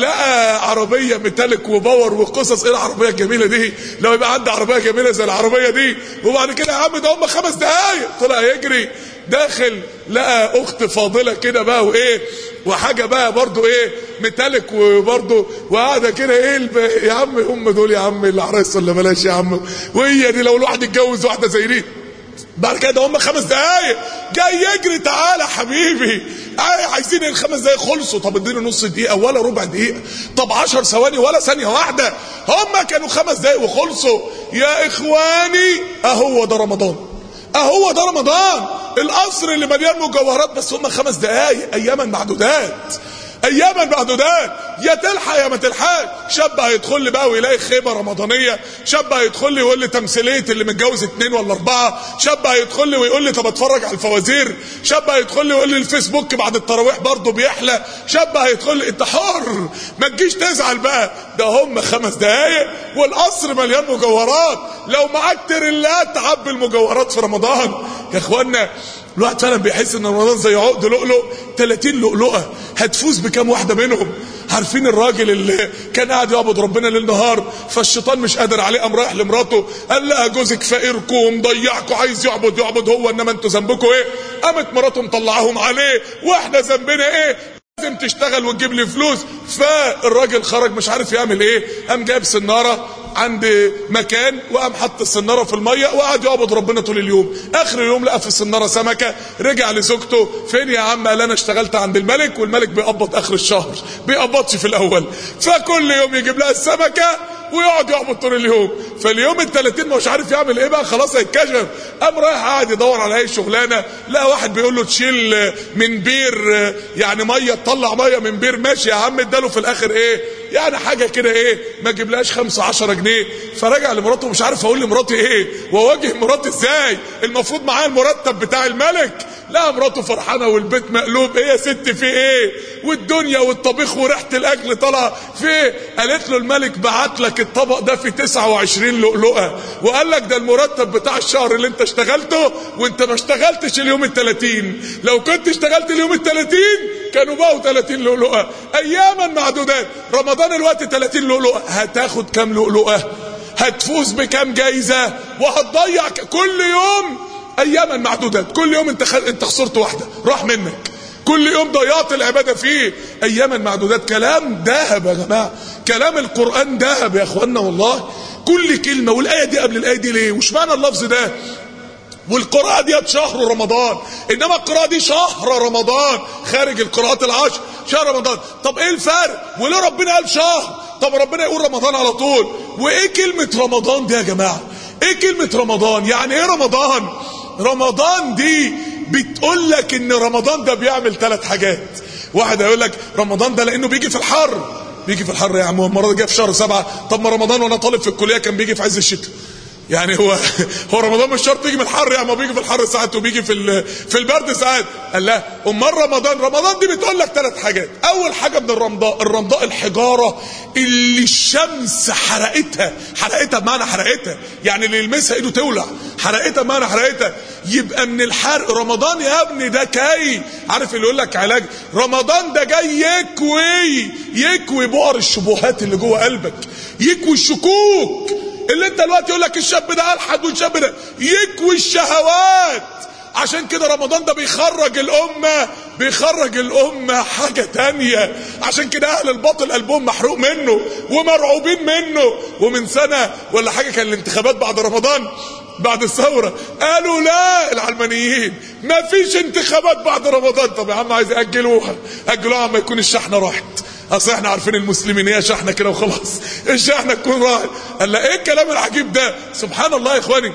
S2: لقى عربيه ميتاليك وباور وقصص ايه العربيه الجميله دي لو يبقى عندي عربيه جميله زي العربيه دي وبعد كده يا عم ده هم خمس دقايق طلع يجري داخل لقى اخت فاضله كده بقى وايه وحاجه بقى برضو ايه ميتاليك وبرضو وقاعده كده ايه الب... يا عم هم دول يا عم العرايس ولا بلاش يا عم وهي دي لو الواحد اتجوز واحده زي دي بعد كده هم خمس دقايق جاي يجري تعالى حبيبي عايزين الخمس دقايق خلصوا طب اديني نص دقيقه ولا ربع دقيقه طب عشر ثواني ولا ثانيه واحده هم كانوا خمس دقايق وخلصوا يا اخواني اهو ده رمضان اهو ده رمضان القصر اللي مليان مجوهرات بس هم خمس دقايق اياما معدودات اياما معدودات يا تلحق يا ما تلحقش شاب هيدخل لي بقى ويلاقي خيمه رمضانيه شاب هيدخل لي ويقول لي تمثيليه اللي متجوز اتنين ولا اربعه شاب هيدخل لي ويقول لي طب اتفرج على الفوازير شاب هيدخل لي ويقول لي الفيسبوك بعد التراويح برضه بيحلى شاب هيدخل لي انت حر ما تجيش تزعل بقى ده هم خمس دقايق والقصر مليان مجوهرات لو معاك تريلات تعبي المجوهرات في رمضان يا اخوانا الواحد فعلا بيحس ان رمضان زي عقد لؤلؤ 30 لؤلؤه هتفوز بكام واحده منهم عارفين الراجل اللي كان قاعد يعبد ربنا ليل نهار فالشيطان مش قادر عليه قام رايح لمراته قال لها جوزك فقيركم ومضيعكم عايز يعبد يعبد هو انما انتوا ذنبكم ايه قامت مراته مطلعاهم عليه واحنا ذنبنا ايه لازم تشتغل وتجيب لي فلوس فالراجل خرج مش عارف يعمل ايه قام جايب سناره عند مكان وقام حط السناره في الميه وقعد يعبد ربنا طول اليوم اخر اليوم لقى في السناره سمكه رجع لزوجته فين يا عم قال انا اشتغلت عند الملك والملك بيقبض اخر الشهر بيقبضش في الاول فكل يوم يجيب لها السمكه ويقعد يعبد طول اليوم فاليوم ال 30 مش عارف يعمل ايه بقى خلاص هيتكشف قام رايح قاعد يدور على اي شغلانه لقى واحد بيقول له تشيل من بير يعني ميه تطلع ميه من بير ماشي يا عم اداله في الاخر ايه يعني حاجه كده ايه ما جبلهاش 5 10 جنيه فرجع لمراته مش عارف اقول لمراتي ايه واواجه مراتي ازاي المفروض معايا المرتب بتاع الملك لا مراته فرحانه والبيت مقلوب ايه يا ست في ايه والدنيا والطبيخ وريحه الاكل طالعه في ايه قالت له الملك بعت لك الطبق ده في 29 لؤلؤه وقال لك ده المرتب بتاع الشهر اللي انت اشتغلته وانت ما اشتغلتش اليوم ال 30 لو كنت اشتغلت اليوم ال 30 كانوا بقوا 30 لؤلؤه اياما معدودات رمضان الوقت 30 لؤلؤه هتاخد كام لؤلؤه هتفوز بكام جايزه وهتضيع كل يوم اياما معدودات كل يوم انت خ... انت خسرت واحده راح منك كل يوم ضيعت العباده فيه اياما معدودات كلام ذهب يا جماعه كلام القران ذهب يا اخوانا والله كل كلمه والايه دي قبل الايه دي ليه وش معنى اللفظ ده والقراءة ديت شهر رمضان انما القراءة دي شهر رمضان خارج القراءات العشر شهر رمضان طب ايه الفرق وليه ربنا قال شهر طب ربنا يقول رمضان على طول وايه كلمة رمضان دي يا جماعة ايه كلمة رمضان يعني ايه رمضان رمضان دي بتقول لك ان رمضان ده بيعمل ثلاث حاجات واحد هيقول لك رمضان ده لانه بيجي في الحر بيجي في الحر يا عم المره دي جه في شهر سبعة طب ما رمضان وانا طالب في الكليه كان بيجي في عز الشتاء يعني هو هو رمضان مش شرط يجي من الحر يعني ما بيجي في الحر ساعات وبيجي في في البرد ساعات قال لا امال رمضان رمضان دي بتقول لك ثلاث حاجات اول حاجه من الرمضاء الرمضاء الحجاره اللي الشمس حرقتها حرقتها بمعنى حرقتها يعني اللي يلمسها ايده تولع حرقتها بمعنى حرقتها يبقى من الحرق رمضان يا ابني ده كاي عارف اللي يقول لك علاج رمضان ده جاي يكوي يكوي بؤر الشبهات اللي جوه قلبك يكوي الشكوك اللي انت دلوقتي يقول لك الشاب ده الحد والشاب ده يكوي الشهوات عشان كده رمضان ده بيخرج الأمة بيخرج الأمة حاجة تانية عشان كده أهل الباطل قلبهم محروق منه ومرعوبين منه ومن سنة ولا حاجة كان الانتخابات بعد رمضان بعد الثورة قالوا لا العلمانيين ما فيش انتخابات بعد رمضان طب يا عم عايز يأجلوها أجلوها ما يكون الشحنة راحت اصل احنا عارفين المسلمين هي شحنه كده وخلاص الشحنه تكون راحت قال لا ايه الكلام العجيب ده سبحان الله يا اخواني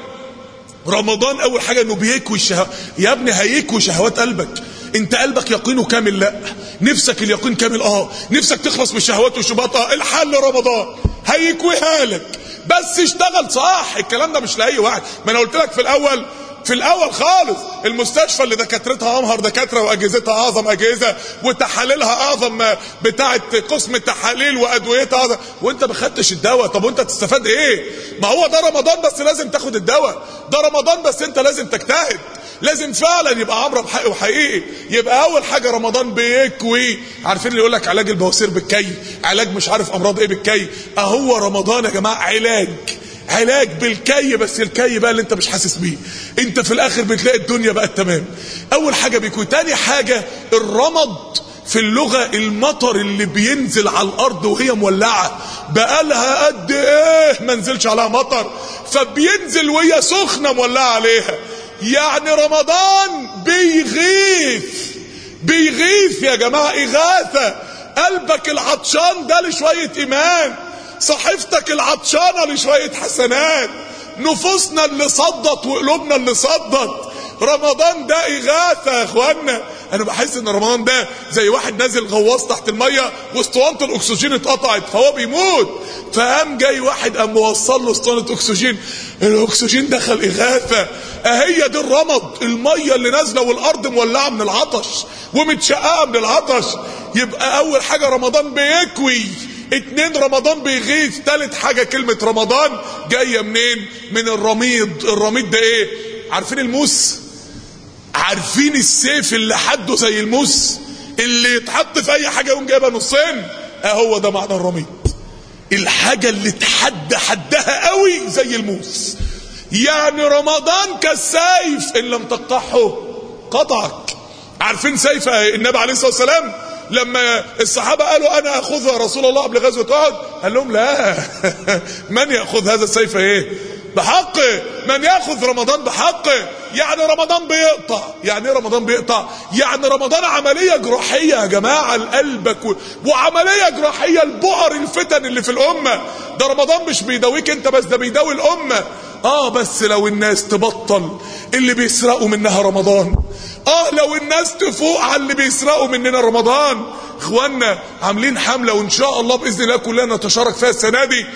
S2: رمضان اول حاجه انه بيكوي الشهوات يا ابني هيكوي شهوات قلبك انت قلبك يقينه كامل لا نفسك اليقين كامل اه نفسك تخلص من الشهوات والشبهات اه الحل رمضان هيكويها لك بس اشتغل صح الكلام ده مش لاي واحد ما انا قلت لك في الاول في الاول خالص المستشفى اللي دكاترتها امهر دكاتره واجهزتها اعظم اجهزه وتحاليلها اعظم بتاعه قسم التحاليل وادويتها أعظم. وانت ما خدتش الدواء طب وانت تستفاد ايه ما هو ده رمضان بس لازم تاخد الدواء ده رمضان بس انت لازم تجتهد لازم فعلا يبقى عمره بحق وحقيقي يبقى اول حاجه رمضان بيكوي عارفين اللي يقول لك علاج البواسير بالكي علاج مش عارف امراض ايه بالكي اهو رمضان يا جماعه علاج علاج بالكي بس الكي بقى اللي انت مش حاسس بيه انت في الاخر بتلاقي الدنيا بقت تمام اول حاجه بيكوي تاني حاجه الرمض في اللغة المطر اللي بينزل على الأرض وهي مولعة بقالها قد إيه ما نزلش عليها مطر فبينزل وهي سخنة مولعة عليها يعني رمضان بيغيث بيغيث يا جماعة إغاثة قلبك العطشان ده لشوية إيمان صحيفتك العطشانة لشوية حسنات نفوسنا اللي صدت وقلوبنا اللي صدت رمضان ده إغاثة يا إخوانا أنا بحس إن رمضان ده زي واحد نازل غواص تحت المية واسطوانة الأكسجين اتقطعت فهو بيموت فقام جاي واحد قام موصل له اسطوانة أكسجين الأكسجين دخل إغاثة أهي دي الرمض المية اللي نازلة والأرض مولعة من العطش ومتشققة من العطش يبقى أول حاجة رمضان بيكوي اتنين رمضان بيغيث تالت حاجة كلمة رمضان جاية منين من الرميد الرميد ده ايه عارفين الموس عارفين السيف اللي حده زي الموس اللي يتحط في اي حاجة يقوم جايبها نصين اهو ده معنى الرميد الحاجة اللي تحد حدها قوي زي الموس يعني رمضان كالسيف ان لم تقطعه قطعك عارفين سيف النبي عليه الصلاة والسلام لما الصحابة قالوا أنا أخذها يا رسول الله قبل غزوة أحد قال لهم لا من يأخذ هذا السيف إيه بحقه من يأخذ رمضان بحقه يعني رمضان بيقطع يعني ايه رمضان بيقطع يعني رمضان عملية جراحية يا جماعة لقلبك و... وعملية جراحية لبؤر الفتن اللي في الأمة ده رمضان مش بيداويك انت بس ده بيداوي الأمة اه بس لو الناس تبطل اللي بيسرقوا منها رمضان اه لو الناس تفوق على اللي بيسرقوا مننا رمضان اخوانا عاملين حملة وان شاء الله باذن الله كلنا نتشارك فيها السنة دي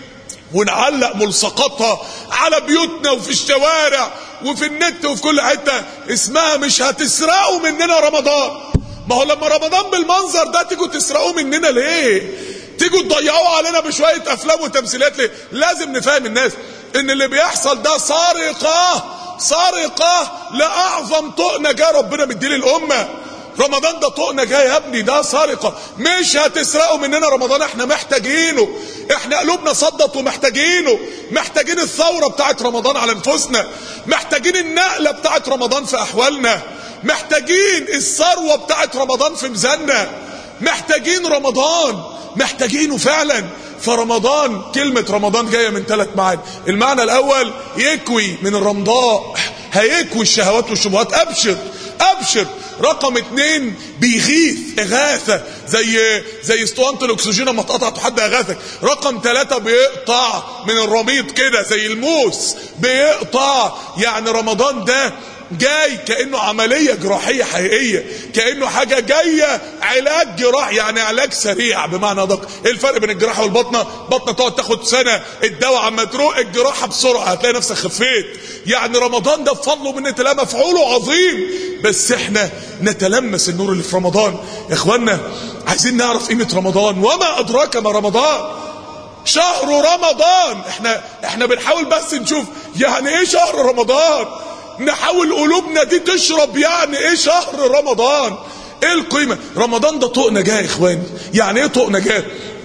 S2: ونعلق ملصقاتها على بيوتنا وفي الشوارع وفي النت وفي كل حتة اسمها مش هتسرقوا مننا رمضان ما هو لما رمضان بالمنظر ده تيجوا تسرقوا مننا ليه تيجوا تضيعوا علينا بشوية افلام وتمثيلات ليه لازم نفهم الناس ان اللي بيحصل ده سرقة سرقة لأعظم طوق نجاة ربنا مديه للأمة رمضان ده طوق نجاة يا ابني ده سرقة مش هتسرقوا مننا رمضان احنا محتاجينه احنا قلوبنا صدت ومحتاجينه محتاجين الثورة بتاعت رمضان على انفسنا محتاجين النقلة بتاعت رمضان في احوالنا محتاجين الثروة بتاعت رمضان في ميزاننا محتاجين رمضان محتاجينه فعلا فرمضان كلمة رمضان جاية من ثلاث معاني المعنى الأول يكوي من الرمضاء هيكوي الشهوات والشبهات أبشر أبشر رقم اتنين بيغيث إغاثة زي زي اسطوانة الأكسجين لما اتقطعت حد أغاثك رقم ثلاثة بيقطع من الرميد كده زي الموس بيقطع يعني رمضان ده جاي كأنه عملية جراحية حقيقية كأنه حاجة جاية علاج جراح يعني علاج سريع بمعنى دق ايه الفرق بين الجراحة والبطنة بطنة تقعد تاخد سنة الدواء عما تروق الجراحة بسرعة هتلاقي نفسك خفيت يعني رمضان ده بفضله من الله مفعوله عظيم بس احنا نتلمس النور اللي في رمضان يا اخوانا عايزين نعرف قيمة رمضان وما ادراك ما رمضان شهر رمضان احنا احنا بنحاول بس نشوف يعني ايه شهر رمضان نحاول قلوبنا دي تشرب يعني ايه شهر رمضان ايه القيمة رمضان ده طوق نجاة يا اخواني يعني ايه طوق نجاة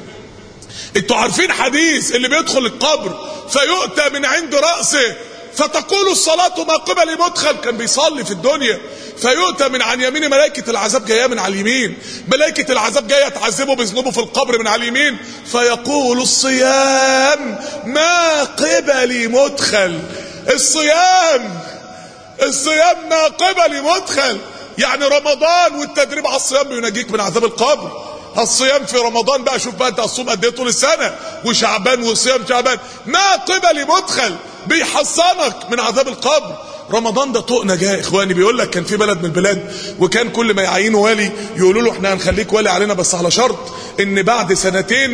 S2: انتوا عارفين حديث اللي بيدخل القبر فيؤتى من عند رأسه فتقول الصلاة ما قبل مدخل كان بيصلي في الدنيا فيؤتى من عن يمين ملائكة العذاب جاية من على اليمين ملائكة العذاب جاية تعذبه بذنوبه في القبر من على اليمين فيقول الصيام ما قبل مدخل الصيام الصيام ما قبل مدخل يعني رمضان والتدريب على الصيام بينجيك من عذاب القبر الصيام في رمضان بقى شوف بقى انت هتصوم قد ايه طول السنه وشعبان وصيام شعبان ما قبل مدخل بيحصنك من عذاب القبر رمضان ده طوق نجاه اخواني بيقول لك كان في بلد من البلاد وكان كل ما يعينوا والي يقولوا له احنا هنخليك والي علينا بس على شرط ان بعد سنتين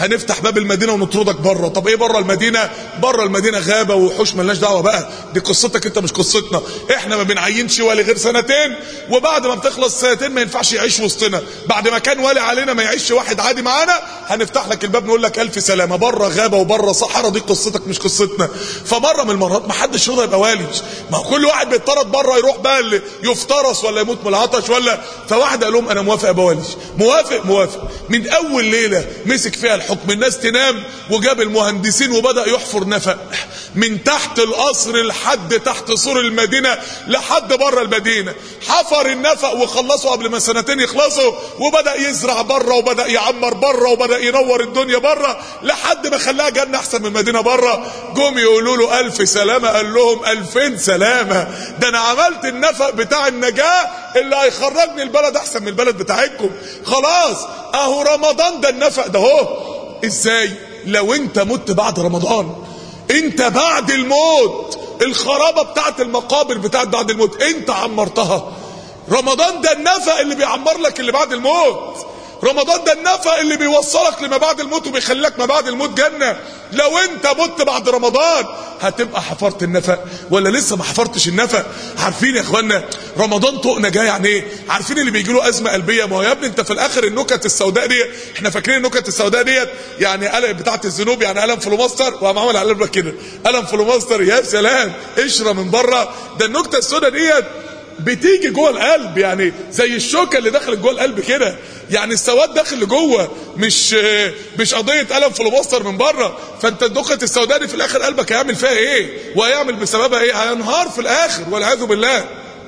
S2: هنفتح باب المدينه ونطردك بره طب ايه بره المدينه بره المدينه غابه وحوش ملناش دعوه بقى دي قصتك انت مش قصتنا احنا ما بنعينش ولي غير سنتين وبعد ما بتخلص سنتين ما ينفعش يعيش وسطنا بعد ما كان ولي علينا ما يعيش واحد عادي معانا هنفتح لك الباب نقول لك الف سلامه بره غابه وبره صحراء دي قصتك مش قصتنا فمره من المرات ما حدش رضى يبقى والي ما هو كل واحد بيطرد بره يروح بقى اللي يفترس ولا يموت من العطش ولا فواحد قال لهم انا موافق ابقى والي موافق موافق من اول ليله مسك فيها الحكم الناس تنام وجاب المهندسين وبدا يحفر نفق من تحت القصر لحد تحت سور المدينه لحد بره المدينه حفر النفق وخلصوا قبل ما سنتين يخلصوا وبدا يزرع بره وبدا يعمر بره وبدا ينور الدنيا بره لحد ما خلاها جنه احسن من المدينه بره جم يقولوا له الف سلامه قال لهم الفين سلامه ده انا عملت النفق بتاع النجاه اللي هيخرجني البلد احسن من البلد بتاعتكم خلاص اهو رمضان ده النفق ده اهو ازاي لو انت مت بعد رمضان انت بعد الموت الخرابة بتاعت المقابر بتاعت بعد الموت انت عمرتها رمضان ده النفق اللي بيعمر لك اللي بعد الموت رمضان ده النفق اللي بيوصلك لما بعد الموت وبيخليك ما بعد الموت جنة لو انت مت بعد رمضان هتبقى حفرت النفق ولا لسه ما حفرتش النفق عارفين يا اخوانا رمضان طقنا جاي يعني ايه عارفين اللي بيجي له ازمه قلبيه ما هو يا ابني انت في الاخر النكت السوداء دي احنا فاكرين النكت السوداء ديت يعني قلم بتاعت الذنوب يعني قلم فلوماستر وقام عمل على قلبك كده قلم فلوماستر يا سلام قشره من بره ده النكته السوداء ديت بتيجي جوه القلب يعني زي الشوكه اللي دخلت جوه القلب كده يعني السواد داخل لجوه مش مش قضيه قلم فلوباستر من بره فانت النكت السوداء دي في الاخر قلبك هيعمل فيها ايه وهيعمل بسببها ايه هينهار في الاخر والعياذ بالله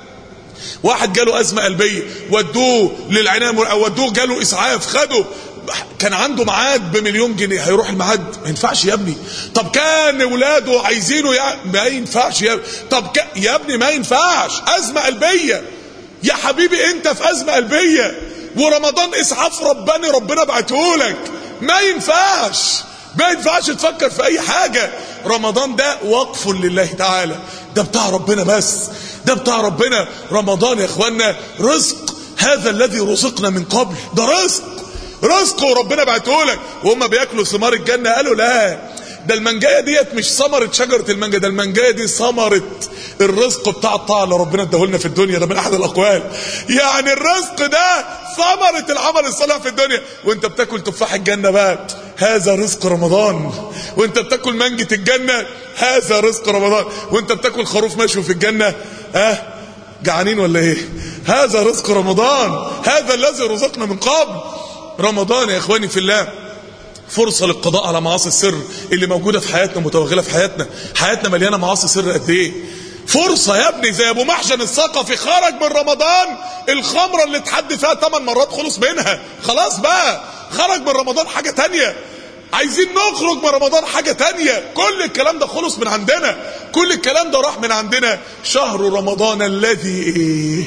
S2: واحد جاله ازمه قلبيه ودوه للعنايه او ودوه جاله اسعاف خده كان عنده ميعاد بمليون جنيه هيروح الميعاد ما ينفعش يا ابني طب كان ولاده عايزينه يا ما ينفعش يا طب ك... يا ابني ما ينفعش ازمه قلبيه يا حبيبي انت في ازمه قلبيه ورمضان اسعاف رباني ربنا بعته لك ما ينفعش ما ينفعش تفكر في اي حاجه رمضان ده وقف لله تعالى ده بتاع ربنا بس ده بتاع ربنا رمضان يا اخوانا رزق هذا الذي رزقنا من قبل ده رزق رزقه وربنا بعته لك وهم بياكلوا ثمار الجنه قالوا لا ده المنجايه ديت مش ثمره شجره المانجا ده المنجايه دي ثمره الرزق بتاع الطاعه اللي ربنا اداهولنا في الدنيا ده من احد الاقوال يعني الرزق ده ثمره العمل الصالح في الدنيا وانت بتاكل تفاح الجنه بقى هذا رزق رمضان وانت بتاكل منجة الجنه هذا رزق رمضان وانت بتاكل خروف مشوي في الجنه ها أه؟ جعانين ولا ايه هذا رزق رمضان هذا الذي رزقنا من قبل رمضان يا اخواني في الله فرصة للقضاء على معاصي السر اللي موجودة في حياتنا متوغلة في حياتنا حياتنا مليانة معاصي سر قد ايه فرصة يا ابني زي ابو محجن الثقفي خرج من رمضان الخمرة اللي اتحد فيها 8 مرات خلص منها خلاص بقى خرج من رمضان حاجة تانية عايزين نخرج من رمضان حاجة تانية كل الكلام ده خلص من عندنا كل الكلام ده راح من عندنا شهر رمضان الذي ايه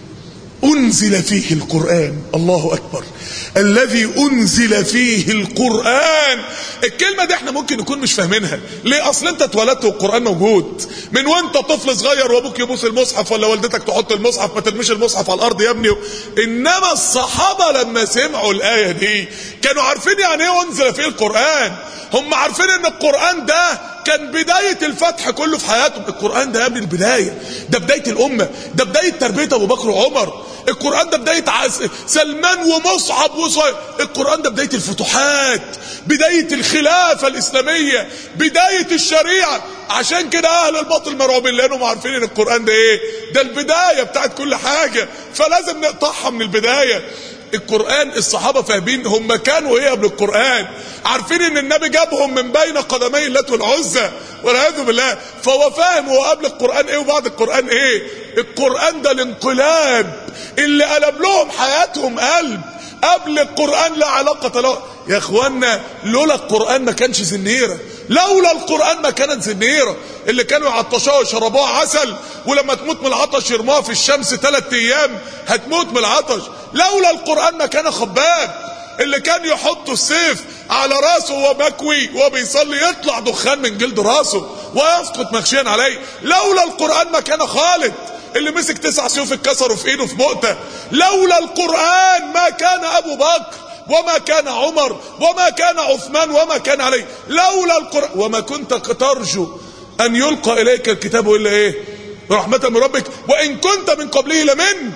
S2: أنزل فيه القرآن الله أكبر الذي أنزل فيه القرآن الكلمة دي احنا ممكن نكون مش فاهمينها ليه أصل انت اتولدت والقرآن موجود من وانت طفل صغير وابوك يبوس المصحف ولا والدتك تحط المصحف ما ترميش المصحف على الأرض يا ابني إنما الصحابة لما سمعوا الآية دي كانوا عارفين يعني ايه أنزل فيه القرآن هم عارفين ان القرآن ده كان بداية الفتح كله في حياتهم القرآن ده يا ابني البداية ده بداية الأمة ده بداية تربية أبو بكر وعمر القرآن ده بداية عز... سلمان ومصعب وصهيب القرآن ده بداية الفتوحات بداية الخلافة الإسلامية بداية الشريعة عشان كده أهل الباطل مرعوبين لأنهم عارفين إن القرآن ده إيه ده البداية بتاعت كل حاجة فلازم نقطعها من البداية القرآن الصحابة فاهمين هم كانوا ايه قبل القرآن عارفين ان النبي جابهم من بين قدمي اللات والعزى والعياذ بالله فهو فاهم هو قبل القرآن ايه وبعد القرآن ايه القرآن ده الانقلاب اللي قلب لهم حياتهم قلب قبل القرآن لا علاقة له يا اخوانا لولا القرآن ما كانش زنيرة لولا القرآن ما كانت زنيرة اللي كانوا يعطشوها ويشربوها عسل ولما تموت من العطش يرموها في الشمس ثلاث ايام هتموت من العطش لولا القرآن ما كان خباب اللي كان يحط السيف على راسه وهو مكوي وهو بيصلي يطلع دخان من جلد راسه ويسقط مغشيا عليه لولا القرآن ما كان خالد اللي مسك تسع سيوف اتكسروا في ايده في مؤتة لولا القرآن ما كان ابو بكر وما كان عمر وما كان عثمان وما كان علي لولا القرآن وما كنت ترجو أن يلقى إليك الكتاب إلا إيه رحمة من ربك وإن كنت من قبله لمن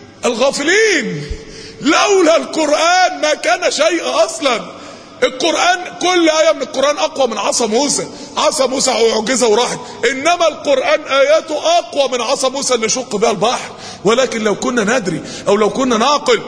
S2: الغافلين لولا القرآن ما كان شيء أصلا القرآن كل آية من القرآن أقوى من عصا موسى عصا موسى معجزة وراحت إنما القرآن آياته أقوى من عصا موسى اللي شق بها البحر ولكن لو كنا ندري أو لو كنا نعقل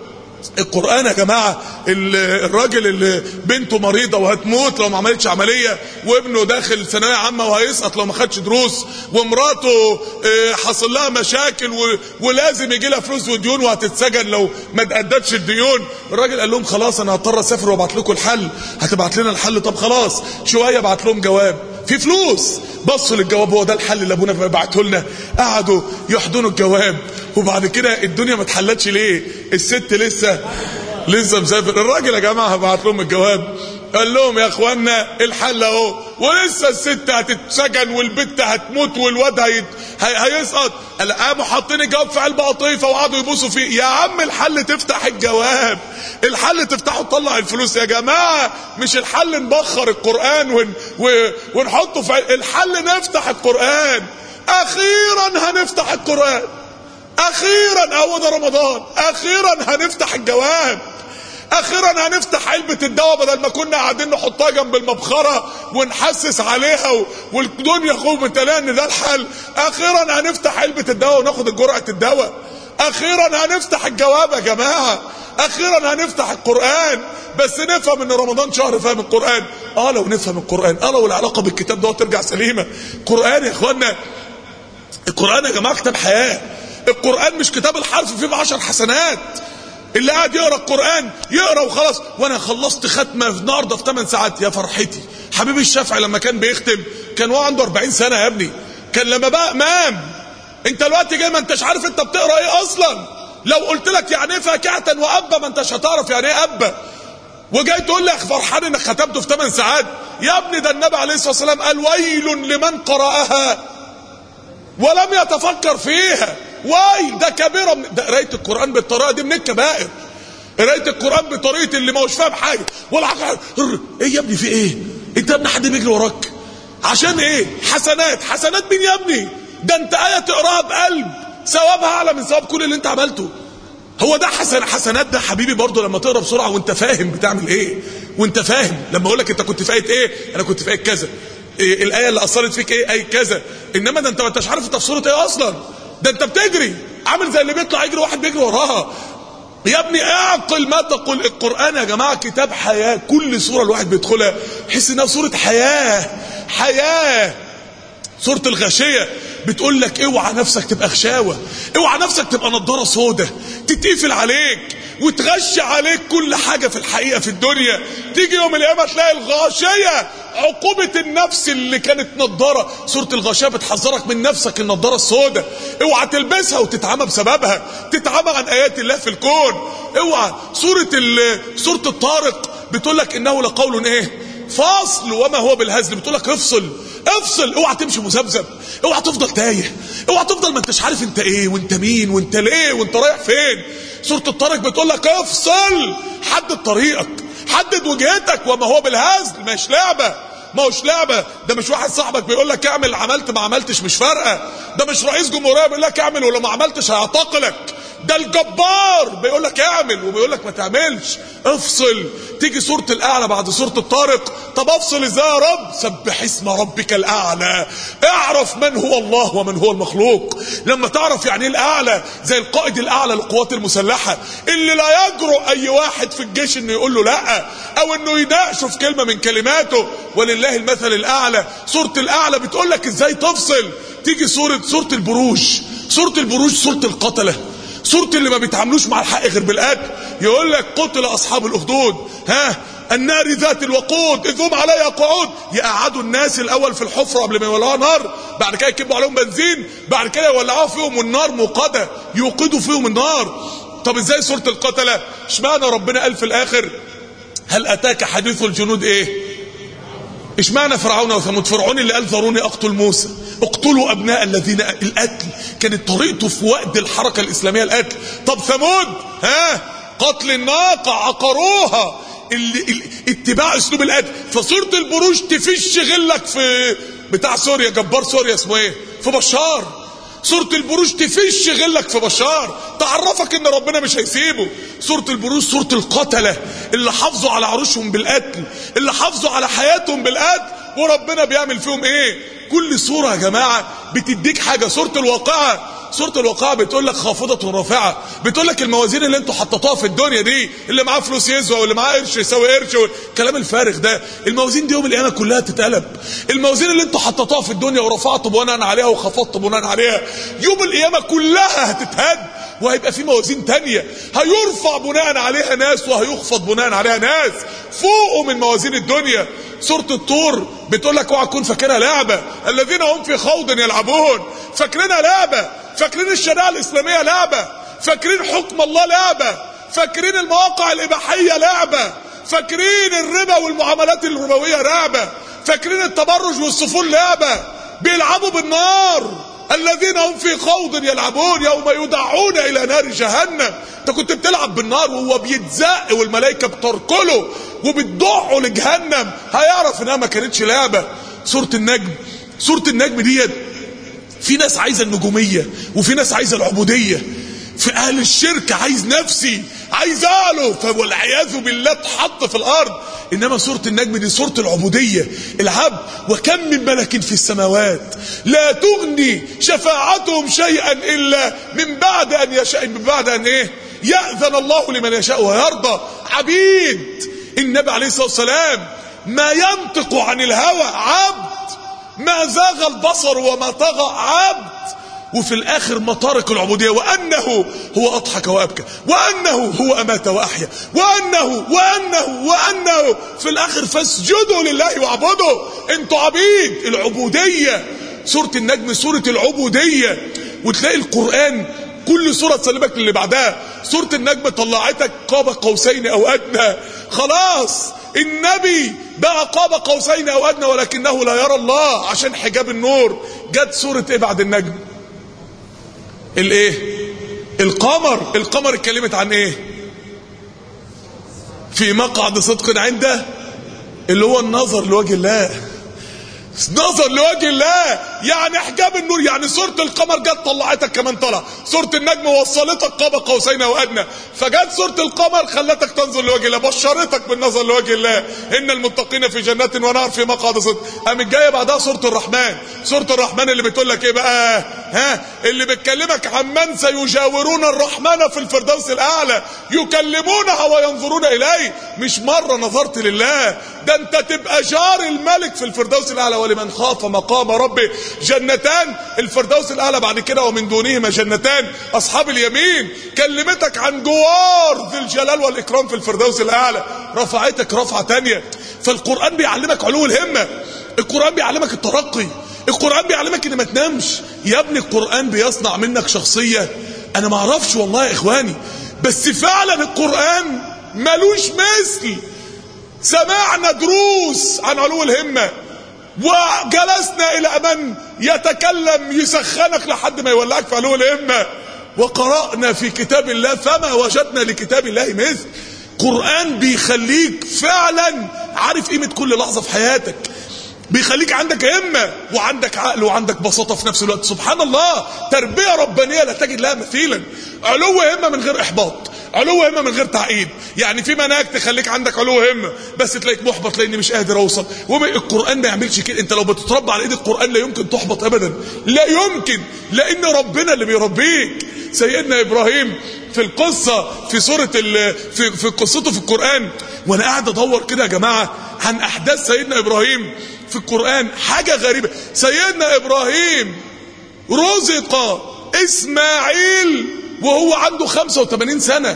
S2: القرآن يا جماعة الراجل اللي بنته مريضة وهتموت لو ما عملتش عملية وابنه داخل ثانوية عامة وهيسقط لو ما خدش دروس ومراته حصل لها مشاكل ولازم يجي لها فلوس وديون وهتتسجن لو ما تأدتش الديون الراجل قال لهم خلاص انا هضطر اسافر وابعت لكم الحل هتبعت لنا الحل طب خلاص شوية بعت لهم جواب في فلوس بصوا للجواب هو ده الحل اللي ابونا بعته لنا قعدوا يحضنوا الجواب وبعد كده الدنيا ما اتحلتش ليه الست لسه لسه مسافر الراجل يا جماعه بعت لهم الجواب قال لهم يا اخوانا الحل اهو ولسه الست هتتسجن والبت هتموت والواد هيت... هي... هيسقط قاموا حاطين الجواب في علبه قطيفه وقعدوا يبوسوا فيه يا عم الحل تفتح الجواب الحل تفتحه تطلع الفلوس يا جماعه مش الحل نبخر القران ون... و... ونحطه في الحل نفتح القران اخيرا هنفتح القران اخيرا هو ده رمضان اخيرا هنفتح الجواب اخيرا هنفتح علبة الدواء بدل ما كنا قاعدين نحطها جنب المبخرة ونحسس عليها و... والدنيا خوف ان ده الحل اخيرا هنفتح علبة الدواء وناخد جرعة الدواء اخيرا هنفتح الجواب يا جماعة اخيرا هنفتح القرآن بس نفهم ان رمضان شهر فهم القرآن اه لو نفهم القرآن اه لو العلاقة بالكتاب ده ترجع سليمة القرآن يا اخوانا القرآن يا جماعة كتاب حياة القرآن مش كتاب الحرف فيه بعشر حسنات اللي قاعد يقرا القرآن يقرا وخلاص وانا خلصت ختمة النهارده في 8 ساعات يا فرحتي حبيبي الشافعي لما كان بيختم كان هو عنده 40 سنة يا ابني كان لما بقى امام انت دلوقتي جاي ما انتش عارف انت بتقرا ايه اصلا لو قلت لك يعني ايه فاكهة وابا ما انتش هتعرف يعني ايه ابا وجاي تقول لي يا فرحان انك ختمته في 8 ساعات يا ابني ده النبي عليه الصلاه والسلام قال ويل لمن قرأها ولم يتفكر فيها ويل ده كبيرة من ده قراية القرآن بالطريقة دي من الكبائر قراية القرآن بطريقة اللي ما هوش فاهم حاجة ولا حاجة ايه يا ابني في ايه انت يا ابني حد بيجري وراك عشان ايه حسنات حسنات مين يا ابني ده انت آية تقراها بقلب ثوابها اعلى من ثواب كل اللي انت عملته هو ده حسن حسنات ده حبيبي برضه لما تقرا بسرعه وانت فاهم بتعمل ايه وانت فاهم لما اقول لك انت كنت في ايه ايه انا كنت في ايه كذا إيه الايه اللي اثرت فيك ايه اي كذا انما ده انت ما انتش عارف انت في سوره ايه اصلا ده انت بتجري عامل زي اللي بيطلع يجري واحد بيجري وراها يا ابني اعقل ما تقول القران يا جماعه كتاب حياه كل سوره الواحد بيدخلها يحس انها سوره حياه حياه سورة الغاشية بتقول لك اوعى نفسك تبقى غشاوة اوعى نفسك تبقى نضارة سودة تتقفل عليك وتغشي عليك كل حاجة في الحقيقة في الدنيا تيجي يوم القيامة تلاقي الغاشية عقوبة النفس اللي كانت نضارة سورة الغاشية بتحذرك من نفسك النضارة السودة اوعى تلبسها وتتعمى بسببها تتعمى عن ايات الله في الكون اوعى سورة سورة الطارق بتقول لك انه لقول ايه فاصل وما هو بالهزل بتقول لك افصل افصل اوعى تمشي مذبذب اوعى تفضل تايه اوعى تفضل ما انتش عارف انت ايه وانت مين وانت ليه وانت رايح فين سوره الطارق بتقول لك افصل حدد طريقك حدد وجهتك وما هو بالهزل مش لعبه ما هوش لعبه ده مش واحد صاحبك بيقول لك اعمل عملت ما عملتش مش فارقه ده مش رئيس جمهوريه بيقول لك اعمل ولو ما عملتش هيعتقلك ده الجبار بيقول لك اعمل وبيقول لك ما تعملش افصل تيجي سوره الاعلى بعد سوره الطارق طب افصل ازاي يا رب سبح اسم ربك الاعلى اعرف من هو الله ومن هو المخلوق لما تعرف يعني ايه الاعلى زي القائد الاعلى للقوات المسلحه اللي لا يجرؤ اي واحد في الجيش انه يقول له لا او انه يناقشه في كلمه من كلماته ولله المثل الاعلى سوره الاعلى بتقول لك ازاي تفصل تيجي سوره سوره البروج سوره البروج سوره القتله سورة اللي ما بيتعاملوش مع الحق غير بالقتل يقول لك قتل اصحاب الاخدود ها النار ذات الوقود اذ هم عليها قعود يقعدوا الناس الاول في الحفره قبل ما يولعوها نار بعد كده يكبوا عليهم بنزين بعد كده يولعوها فيهم والنار موقده يوقدوا فيهم النار طب ازاي سوره القتله اشمعنى ربنا قال في الاخر هل اتاك حديث الجنود ايه اشمعنى فرعون وثمود فرعون اللي قال ذروني اقتل موسى اقتلوا ابناء الذين القتل كانت طريقته في وقت الحركه الاسلاميه القتل طب ثمود ها قتل الناقة عقروها ال... ال... اتباع اسلوب القتل فصورة البروج تفش غلك في بتاع سوريا جبار سوريا اسمه ايه في بشار سورة البروج تفش غلك في بشار تعرفك ان ربنا مش هيسيبه سورة البروج سورة القتلة اللي حافظوا على عروشهم بالقتل اللي حافظوا على حياتهم بالقتل وربنا بيعمل فيهم ايه كل سورة يا جماعة بتديك حاجة سورة الواقعة سورة الواقعة بتقول لك خافضة رافعة بتقول لك الموازين اللي انتوا حطيتوها في الدنيا دي اللي معاه فلوس يسوى واللي معاه قرش يساوي قرش الكلام الفارغ ده الموازين دي يوم القيامة كلها تتقلب الموازين اللي انتوا حطيتوها في الدنيا ورفعتوا بناء عليها وخفضتوا بناء عليها يوم القيامة كلها هتتهد وهيبقى في موازين تانية هيرفع بناء عليها ناس وهيخفض بناء عليها ناس فوقه من موازين الدنيا سورة الطور بتقول لك اوعى تكون فاكرها لعبة الذين هم في خوض يلعبون فاكرينها لعبة فاكرين الشريعة الإسلامية لعبة فاكرين حكم الله لعبة فاكرين المواقع الإباحية لعبة فاكرين الربا والمعاملات الربوية لعبة فاكرين التبرج والسفول لعبة بيلعبوا بالنار الذين هم في خوض يلعبون يوم يدعون إلى نار جهنم انت كنت بتلعب بالنار وهو بيتزق والملائكة بتركله وبتدعه لجهنم هيعرف انها ما كانتش لعبة سورة النجم سورة النجم ديت في ناس عايزة النجومية وفي ناس عايزة العبودية في اهل الشرك عايز نفسي عايز اعله والعياذ بالله اتحط في الارض انما سورة النجم دي سورة العبودية العبد وكم من ملك في السماوات لا تغني شفاعتهم شيئا الا من بعد ان يشاء من بعد ان ايه يأذن الله لمن يشاء ويرضى عبيد النبي عليه الصلاة والسلام ما ينطق عن الهوى عبد ما زاغ البصر وما طغى عبد وفي الاخر مطارق العبودية وانه هو اضحك وابكى وانه هو امات واحيا وانه وانه وانه في الاخر فاسجدوا لله واعبدوا انتوا عبيد العبودية سورة النجم سورة العبودية وتلاقي القرآن كل سورة تسلمك للي بعدها سورة النجم طلعتك قاب قوسين او ادنى خلاص النبي بقى قاب قوسين او ادنى ولكنه لا يرى الله عشان حجاب النور جت سورة ايه بعد النجم الايه القمر القمر اتكلمت عن ايه في مقعد صدق عنده اللي هو النظر لوجه الله نظر لوجه الله يعني حجاب النور يعني سورة القمر جت طلعتك كمان طلع سورة النجم وصلتك قاب قوسين او ادنى فجت سورة القمر خلتك تنظر لوجه الله بشرتك بالنظر لوجه الله ان المتقين في جنات ونهر في مقعد صدق قامت جايه بعدها سورة الرحمن سورة الرحمن اللي بتقول لك ايه بقى ها اللي بتكلمك عن من سيجاورون الرحمن في الفردوس الاعلى يكلمونها وينظرون اليه مش مرة نظرت لله ده انت تبقى جار الملك في الفردوس الاعلى ولمن خاف مقام ربه جنتان الفردوس الاعلى بعد كده ومن دونهما جنتان اصحاب اليمين كلمتك عن جوار ذي الجلال والاكرام في الفردوس الاعلى رفعتك رفعه تانية فالقران بيعلمك علو الهمه القران بيعلمك الترقي القران بيعلمك ان ما تنامش يا ابني القران بيصنع منك شخصيه انا ما اعرفش والله يا اخواني بس فعلا القران ملوش مثل سمعنا دروس عن علو الهمه وجلسنا الى من يتكلم يسخنك لحد ما يولعك في علو الهمه وقرأنا في كتاب الله فما وجدنا لكتاب الله مثل قرآن بيخليك فعلا عارف قيمة كل لحظة في حياتك بيخليك عندك همة وعندك عقل وعندك بساطة في نفس الوقت سبحان الله تربية ربانية لا تجد لها مثيلا علو همة من غير إحباط علو همة من غير تعقيد يعني في مناهج تخليك عندك علو همة بس تلاقيك محبط لاني مش قادر اوصل القرآن ما يعملش كده انت لو بتتربى على ايد القرآن لا يمكن تحبط ابدا لا يمكن لان ربنا اللي بيربيك سيدنا ابراهيم في القصة في سورة ال... في في قصته في القرآن وانا قاعد ادور كده يا جماعة عن احداث سيدنا ابراهيم في القرآن حاجة غريبة سيدنا ابراهيم رزق اسماعيل وهو عنده 85 سنة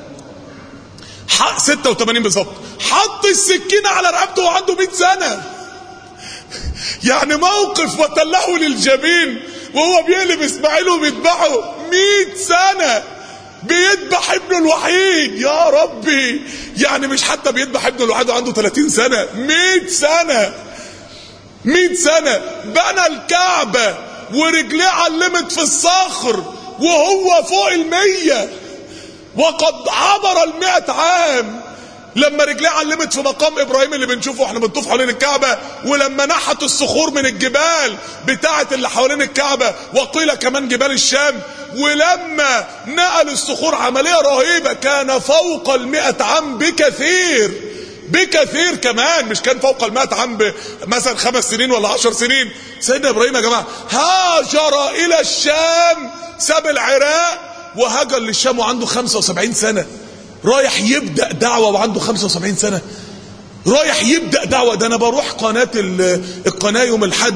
S2: حق 86 بالظبط حط السكينة على رقبته وعنده 100 سنة يعني موقف وتله للجبين وهو بيقلب اسماعيل وبيذبحه 100 سنة بيذبح ابنه الوحيد يا ربي يعني مش حتى بيذبح ابنه الوحيد وعنده 30 سنة 100 سنة 100 سنة بنى الكعبة ورجليه علمت في الصخر وهو فوق المية وقد عبر المئة عام لما رجليه علمت في مقام ابراهيم اللي بنشوفه احنا بنطوف حوالين الكعبه ولما نحت الصخور من الجبال بتاعه اللي حوالين الكعبه وقيل كمان جبال الشام ولما نقل الصخور عمليه رهيبه كان فوق المئة عام بكثير بكثير كمان مش كان فوق المئة عام مثلا خمس سنين ولا عشر سنين سيدنا ابراهيم يا جماعه هاجر الى الشام ساب العراق وهاجر للشام وعنده 75 سنه رايح يبدأ دعوة وعنده 75 سنة رايح يبدأ دعوة ده أنا بروح قناة القناة يوم الحد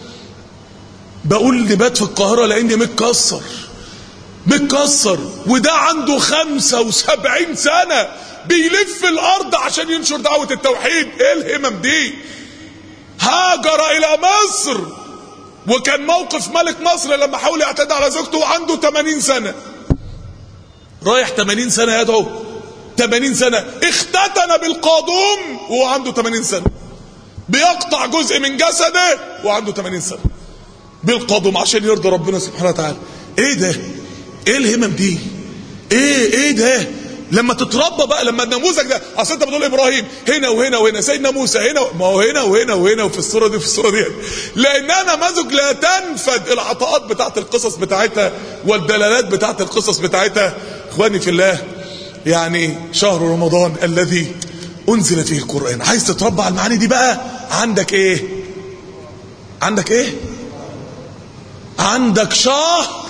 S2: بقول لبات في القاهرة لأني متكسر متكسر وده عنده 75 سنة بيلف الأرض عشان ينشر دعوة التوحيد إيه الهمم دي هاجر إلى مصر وكان موقف ملك مصر لما حاول يعتدي على زوجته وعنده 80 سنة رايح 80 سنة يدعو 80 سنة اختتن بالقادوم وهو عنده 80 سنة بيقطع جزء من جسده وعنده 80 سنة بالقادوم عشان يرضي ربنا سبحانه وتعالى ايه ده ايه الهمم دي ايه ايه ده لما تتربى بقى لما النموذج ده اصل انت بتقول ابراهيم هنا وهنا وهنا سيدنا موسى هنا ما هو هنا وهنا وهنا وفي الصوره دي وفي الصوره دي لانها نماذج لا تنفد العطاءات بتاعت القصص بتاعتها والدلالات بتاعت القصص بتاعتها اخواني في الله يعني شهر رمضان الذي انزل فيه القران عايز تتربى على المعاني دي بقى عندك ايه عندك ايه عندك شهر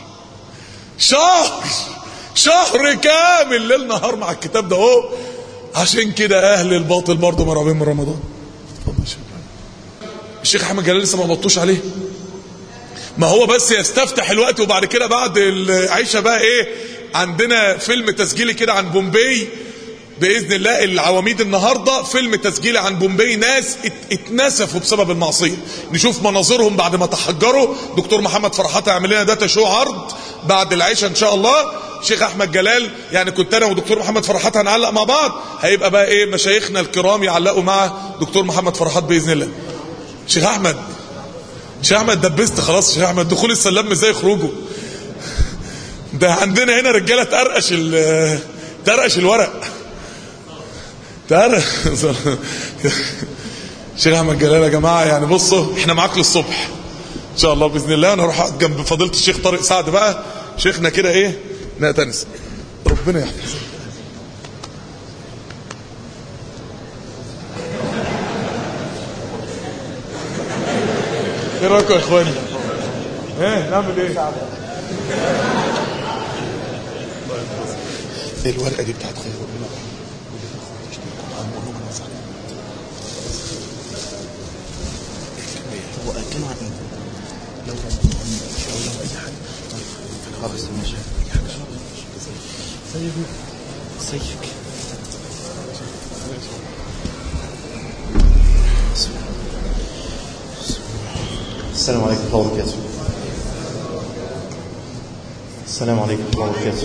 S2: شهر شهر كامل ليل نهار مع الكتاب ده اهو عشان كده اهل الباطل برضه مرعوبين من رمضان اتفضل يا الشيخ احمد جلال لسه ما بطوش عليه ما هو بس يستفتح الوقت وبعد كده بعد العيشه بقى ايه عندنا فيلم تسجيلي كده عن بومبي باذن الله العواميد النهارده فيلم تسجيلي عن بومبي ناس اتنسفوا بسبب المعصيه نشوف مناظرهم بعد ما تحجروا دكتور محمد فرحات هيعمل لنا داتا شو عرض بعد العشاء ان شاء الله شيخ احمد جلال يعني كنت انا ودكتور محمد فرحات هنعلق مع بعض هيبقى بقى ايه مشايخنا الكرام يعلقوا مع دكتور محمد فرحات باذن الله شيخ احمد شيخ احمد دبست خلاص شيخ احمد دخول السلام مش زي خروجه ده عندنا هنا رجاله تقرقش تقرقش الورق تقرقش شيخ احمد جلال يا جماعه يعني بصوا احنا معاك للصبح ان شاء الله باذن الله انا هروح جنب فضيله الشيخ طارق سعد بقى شيخنا كده ايه نأتنس ربنا يحفظك ايه رايكم يا اخواني ايه نعمل ايه ايه الورقه دي بتاعت خير ربنا
S4: هو كان عن ايه؟ لو لو لو اي حاجه خلاص ماشي اي حاجه سيبك سيبك السلام عليكم ورحمه الله وبركاته السلام عليكم ورحمه الله وبركاته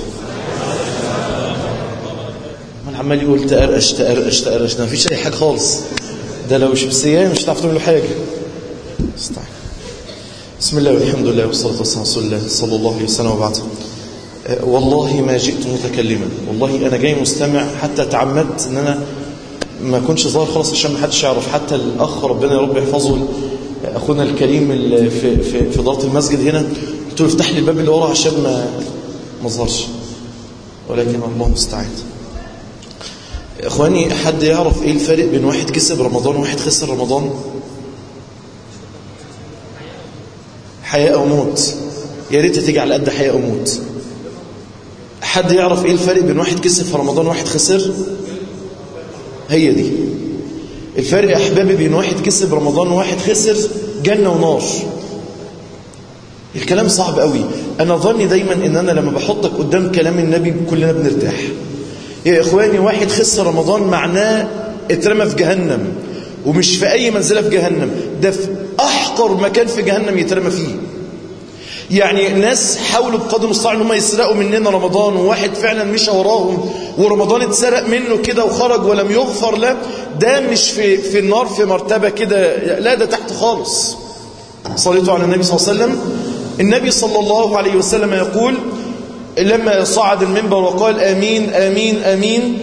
S4: من عمال يقول تقرقش تقرقش تقرقش ده مفيش اي حاجه خالص ده لو شمسيه مش هتعرف تعملوا حاجه استعين بسم الله والحمد لله والصلاة والسلام على رسول الله صلى الله عليه وسلم وبعد أه والله ما جئت متكلما والله أنا جاي مستمع حتى تعمدت أن أنا ما كنتش ظاهر خالص عشان ما حدش يعرف حتى الأخ ربنا يا رب يحفظه أخونا الكريم اللي في, في, في دارة المسجد هنا قلت له افتح لي الباب اللي ورا عشان ما ما اظهرش ولكن الله مستعان اخواني حد يعرف ايه الفرق بين واحد كسب رمضان وواحد خسر رمضان حياة أو موت يا ريت تيجي على قد حياة أو موت حد يعرف إيه الفرق بين واحد كسب في رمضان وواحد خسر هي دي الفرق يا أحبابي بين واحد كسب رمضان وواحد خسر جنة ونار الكلام صعب قوي أنا ظني دايما إن أنا لما بحطك قدام كلام النبي كلنا بنرتاح يا إخواني واحد خسر رمضان معناه اترمى في جهنم ومش في أي منزلة في جهنم ده في أحقر مكان في جهنم يترمى فيه يعني الناس حاولوا بقدر المستطاع ان هم يسرقوا مننا رمضان وواحد فعلا مشى وراهم ورمضان اتسرق منه كده وخرج ولم يغفر له ده مش في في النار في مرتبه كده لا ده تحت خالص صليتوا على النبي صلى الله عليه وسلم النبي صلى الله عليه وسلم يقول لما صعد المنبر وقال آمين آمين آمين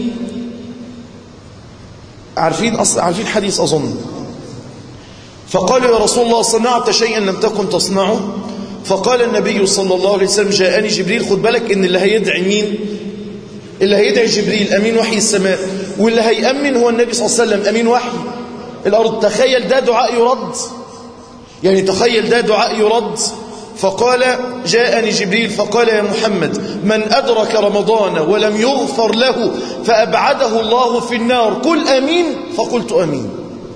S4: عارفين أص... عارفين حديث أظن فقالوا يا رسول الله صنعت شيئا لم تكن تصنعه فقال النبي صلى الله عليه وسلم جاءني جبريل خد بالك ان اللي هيدعي مين اللي هيدعي جبريل امين وحي السماء واللي هيأمن هو النبي صلى الله عليه وسلم امين وحي الارض تخيل ده دعاء يرد يعني تخيل ده دعاء يرد فقال جاءني جبريل فقال يا محمد من أدرك رمضان ولم يغفر له فأبعده الله في النار قل أمين فقلت أمين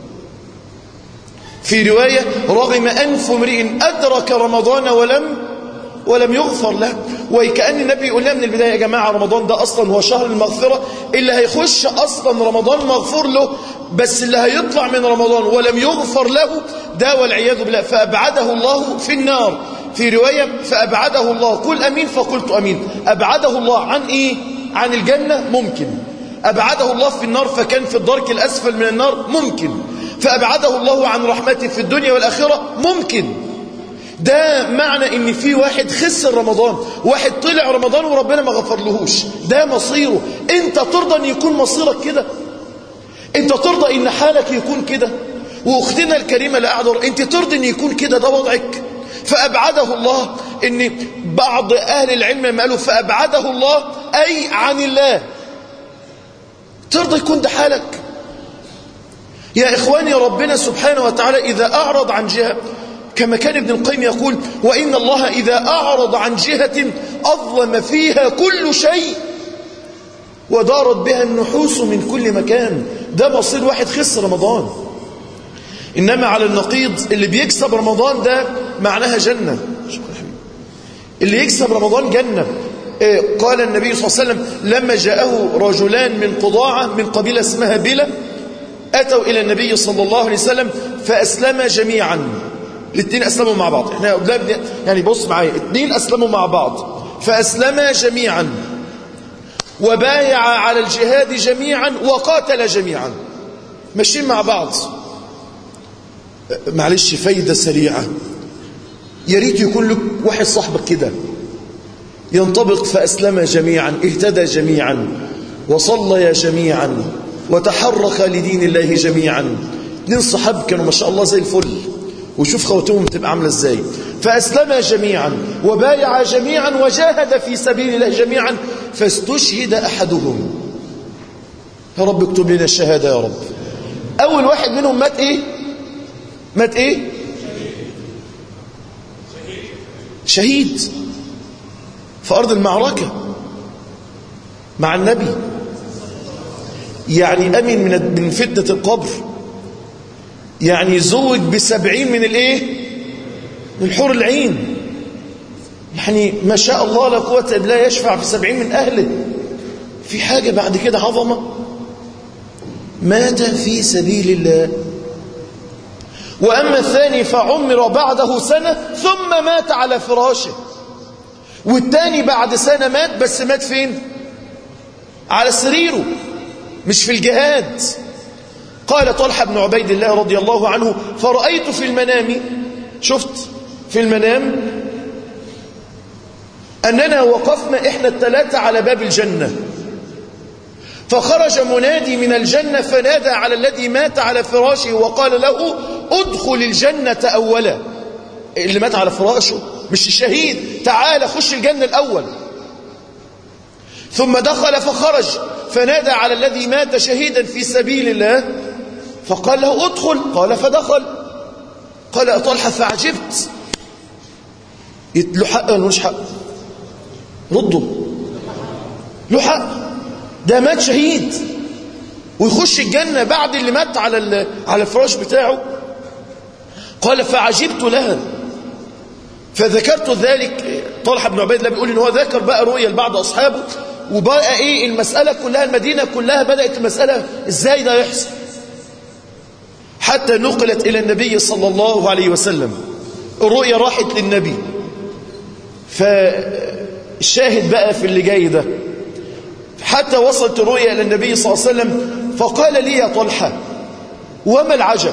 S4: في رواية رغم أنف امرئ أدرك رمضان ولم ولم يغفر له وكأن النبي يقول لنا من البداية يا جماعة رمضان ده أصلا هو شهر المغفرة اللي هيخش أصلا رمضان مغفور له بس اللي هيطلع من رمضان ولم يغفر له ده والعياذ بالله فأبعده الله في النار في رواية فأبعده الله قل أمين فقلت أمين أبعده الله عن إيه عن الجنة ممكن أبعده الله في النار فكان في الدرك الأسفل من النار ممكن فأبعده الله عن رحمته في الدنيا والآخرة ممكن ده معنى ان في واحد خسر رمضان واحد طلع رمضان وربنا ما غفر لهوش ده مصيره انت ترضى ان يكون مصيرك كده انت ترضى ان حالك يكون كده واختنا الكريمة لا أعذر انت ترضى ان يكون كده ده وضعك فأبعده الله ان بعض أهل العلم لما قالوا فأبعده الله أي عن الله ترضى يكون ده حالك يا إخواني ربنا سبحانه وتعالى إذا أعرض عن جهة كما كان ابن القيم يقول وإن الله إذا أعرض عن جهة أظلم فيها كل شيء ودارت بها النحوس من كل مكان ده مصير واحد خسر رمضان إنما على النقيض اللي بيكسب رمضان ده معناها جنة اللي يكسب رمضان جنة إيه قال النبي صلى الله عليه وسلم لما جاءه رجلان من قضاعة من قبيلة اسمها بلا أتوا إلى النبي صلى الله عليه وسلم فأسلما جميعا الاثنين أسلموا مع بعض احنا يعني بص معايا اثنين أسلموا مع بعض فأسلما جميعا وبايع على الجهاد جميعا وقاتل جميعا ماشيين مع بعض معلش فايدة سريعة يا ريت يكون لك واحد صاحبك كده ينطبق فأسلم جميعا اهتدى جميعا وصلى جميعا وتحرك لدين الله جميعا اثنين صحاب كانوا ما شاء الله زي الفل وشوف خواتمهم تبقى عامله ازاي فاسلم جميعا وبايع جميعا وجاهد في سبيل الله جميعا فاستشهد احدهم يا رب اكتب لنا الشهاده يا رب اول واحد منهم مات ايه مات ايه شهيد في ارض المعركه مع النبي يعني امن من من فتنه القبر يعني زوج بسبعين من الايه من حور العين يعني ما شاء الله لا قوة إلا بالله يشفع في سبعين من أهله في حاجة بعد كده عظمة مات في سبيل الله وأما الثاني فعمر بعده سنة ثم مات على فراشه والثاني بعد سنة مات بس مات فين على سريره مش في الجهاد قال طلحة بن عبيد الله رضي الله عنه فرأيت في المنام شفت في المنام أننا وقفنا إحنا الثلاثة على باب الجنة فخرج منادي من الجنة فنادى على الذي مات على فراشه وقال له ادخل الجنة أولا اللي مات على فراشه مش الشهيد تعال خش الجنة الأول ثم دخل فخرج فنادى على الذي مات شهيدا في سبيل الله فقال له ادخل قال فدخل قال طلحة فعجبت له حق ولا مش حق ردوا له حق ده مات شهيد ويخش الجنة بعد اللي مات على على الفراش بتاعه قال فعجبت لها فذكرت ذلك طلحة بن عبيد الله بيقول ان هو ذكر بقى رؤيا لبعض اصحابه وبقى ايه المسألة كلها المدينة كلها بدأت المسألة ازاي ده يحصل حتى نقلت إلى النبي صلى الله عليه وسلم الرؤيا راحت للنبي فالشاهد بقى في اللي جاي ده حتى وصلت الرؤيا إلى النبي صلى الله عليه وسلم فقال لي يا طلحة وما العجب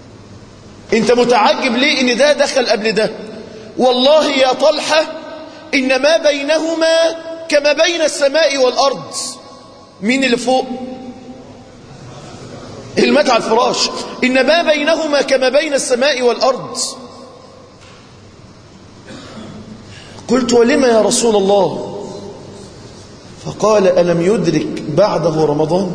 S4: انت متعجب ليه ان ده دخل قبل ده والله يا طلحة إن ما بينهما كما بين السماء والأرض مين اللي فوق المات على الفراش إن ما بينهما كما بين السماء والأرض قلت ولما يا رسول الله فقال ألم يدرك بعده رمضان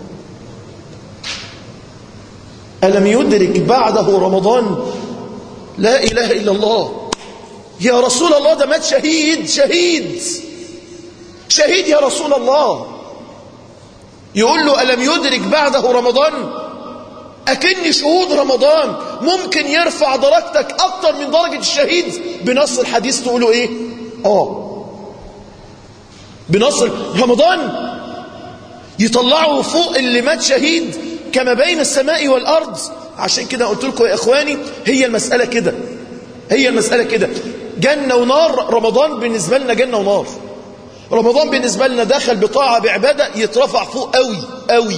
S4: ألم يدرك بعده رمضان لا إله إلا الله يا رسول الله ده مات شهيد شهيد شهيد يا رسول الله يقول له ألم يدرك بعده رمضان أكن شهود رمضان ممكن يرفع درجتك أكتر من درجة الشهيد بنص الحديث تقوله إيه آه بنص رمضان يطلعوا فوق اللي مات شهيد كما بين السماء والأرض عشان كده قلت لكم يا إخواني هي المسألة كده هي المسألة كده جنة ونار رمضان بالنسبة لنا جنة ونار رمضان بالنسبة لنا دخل بطاعة بعبادة يترفع فوق قوي قوي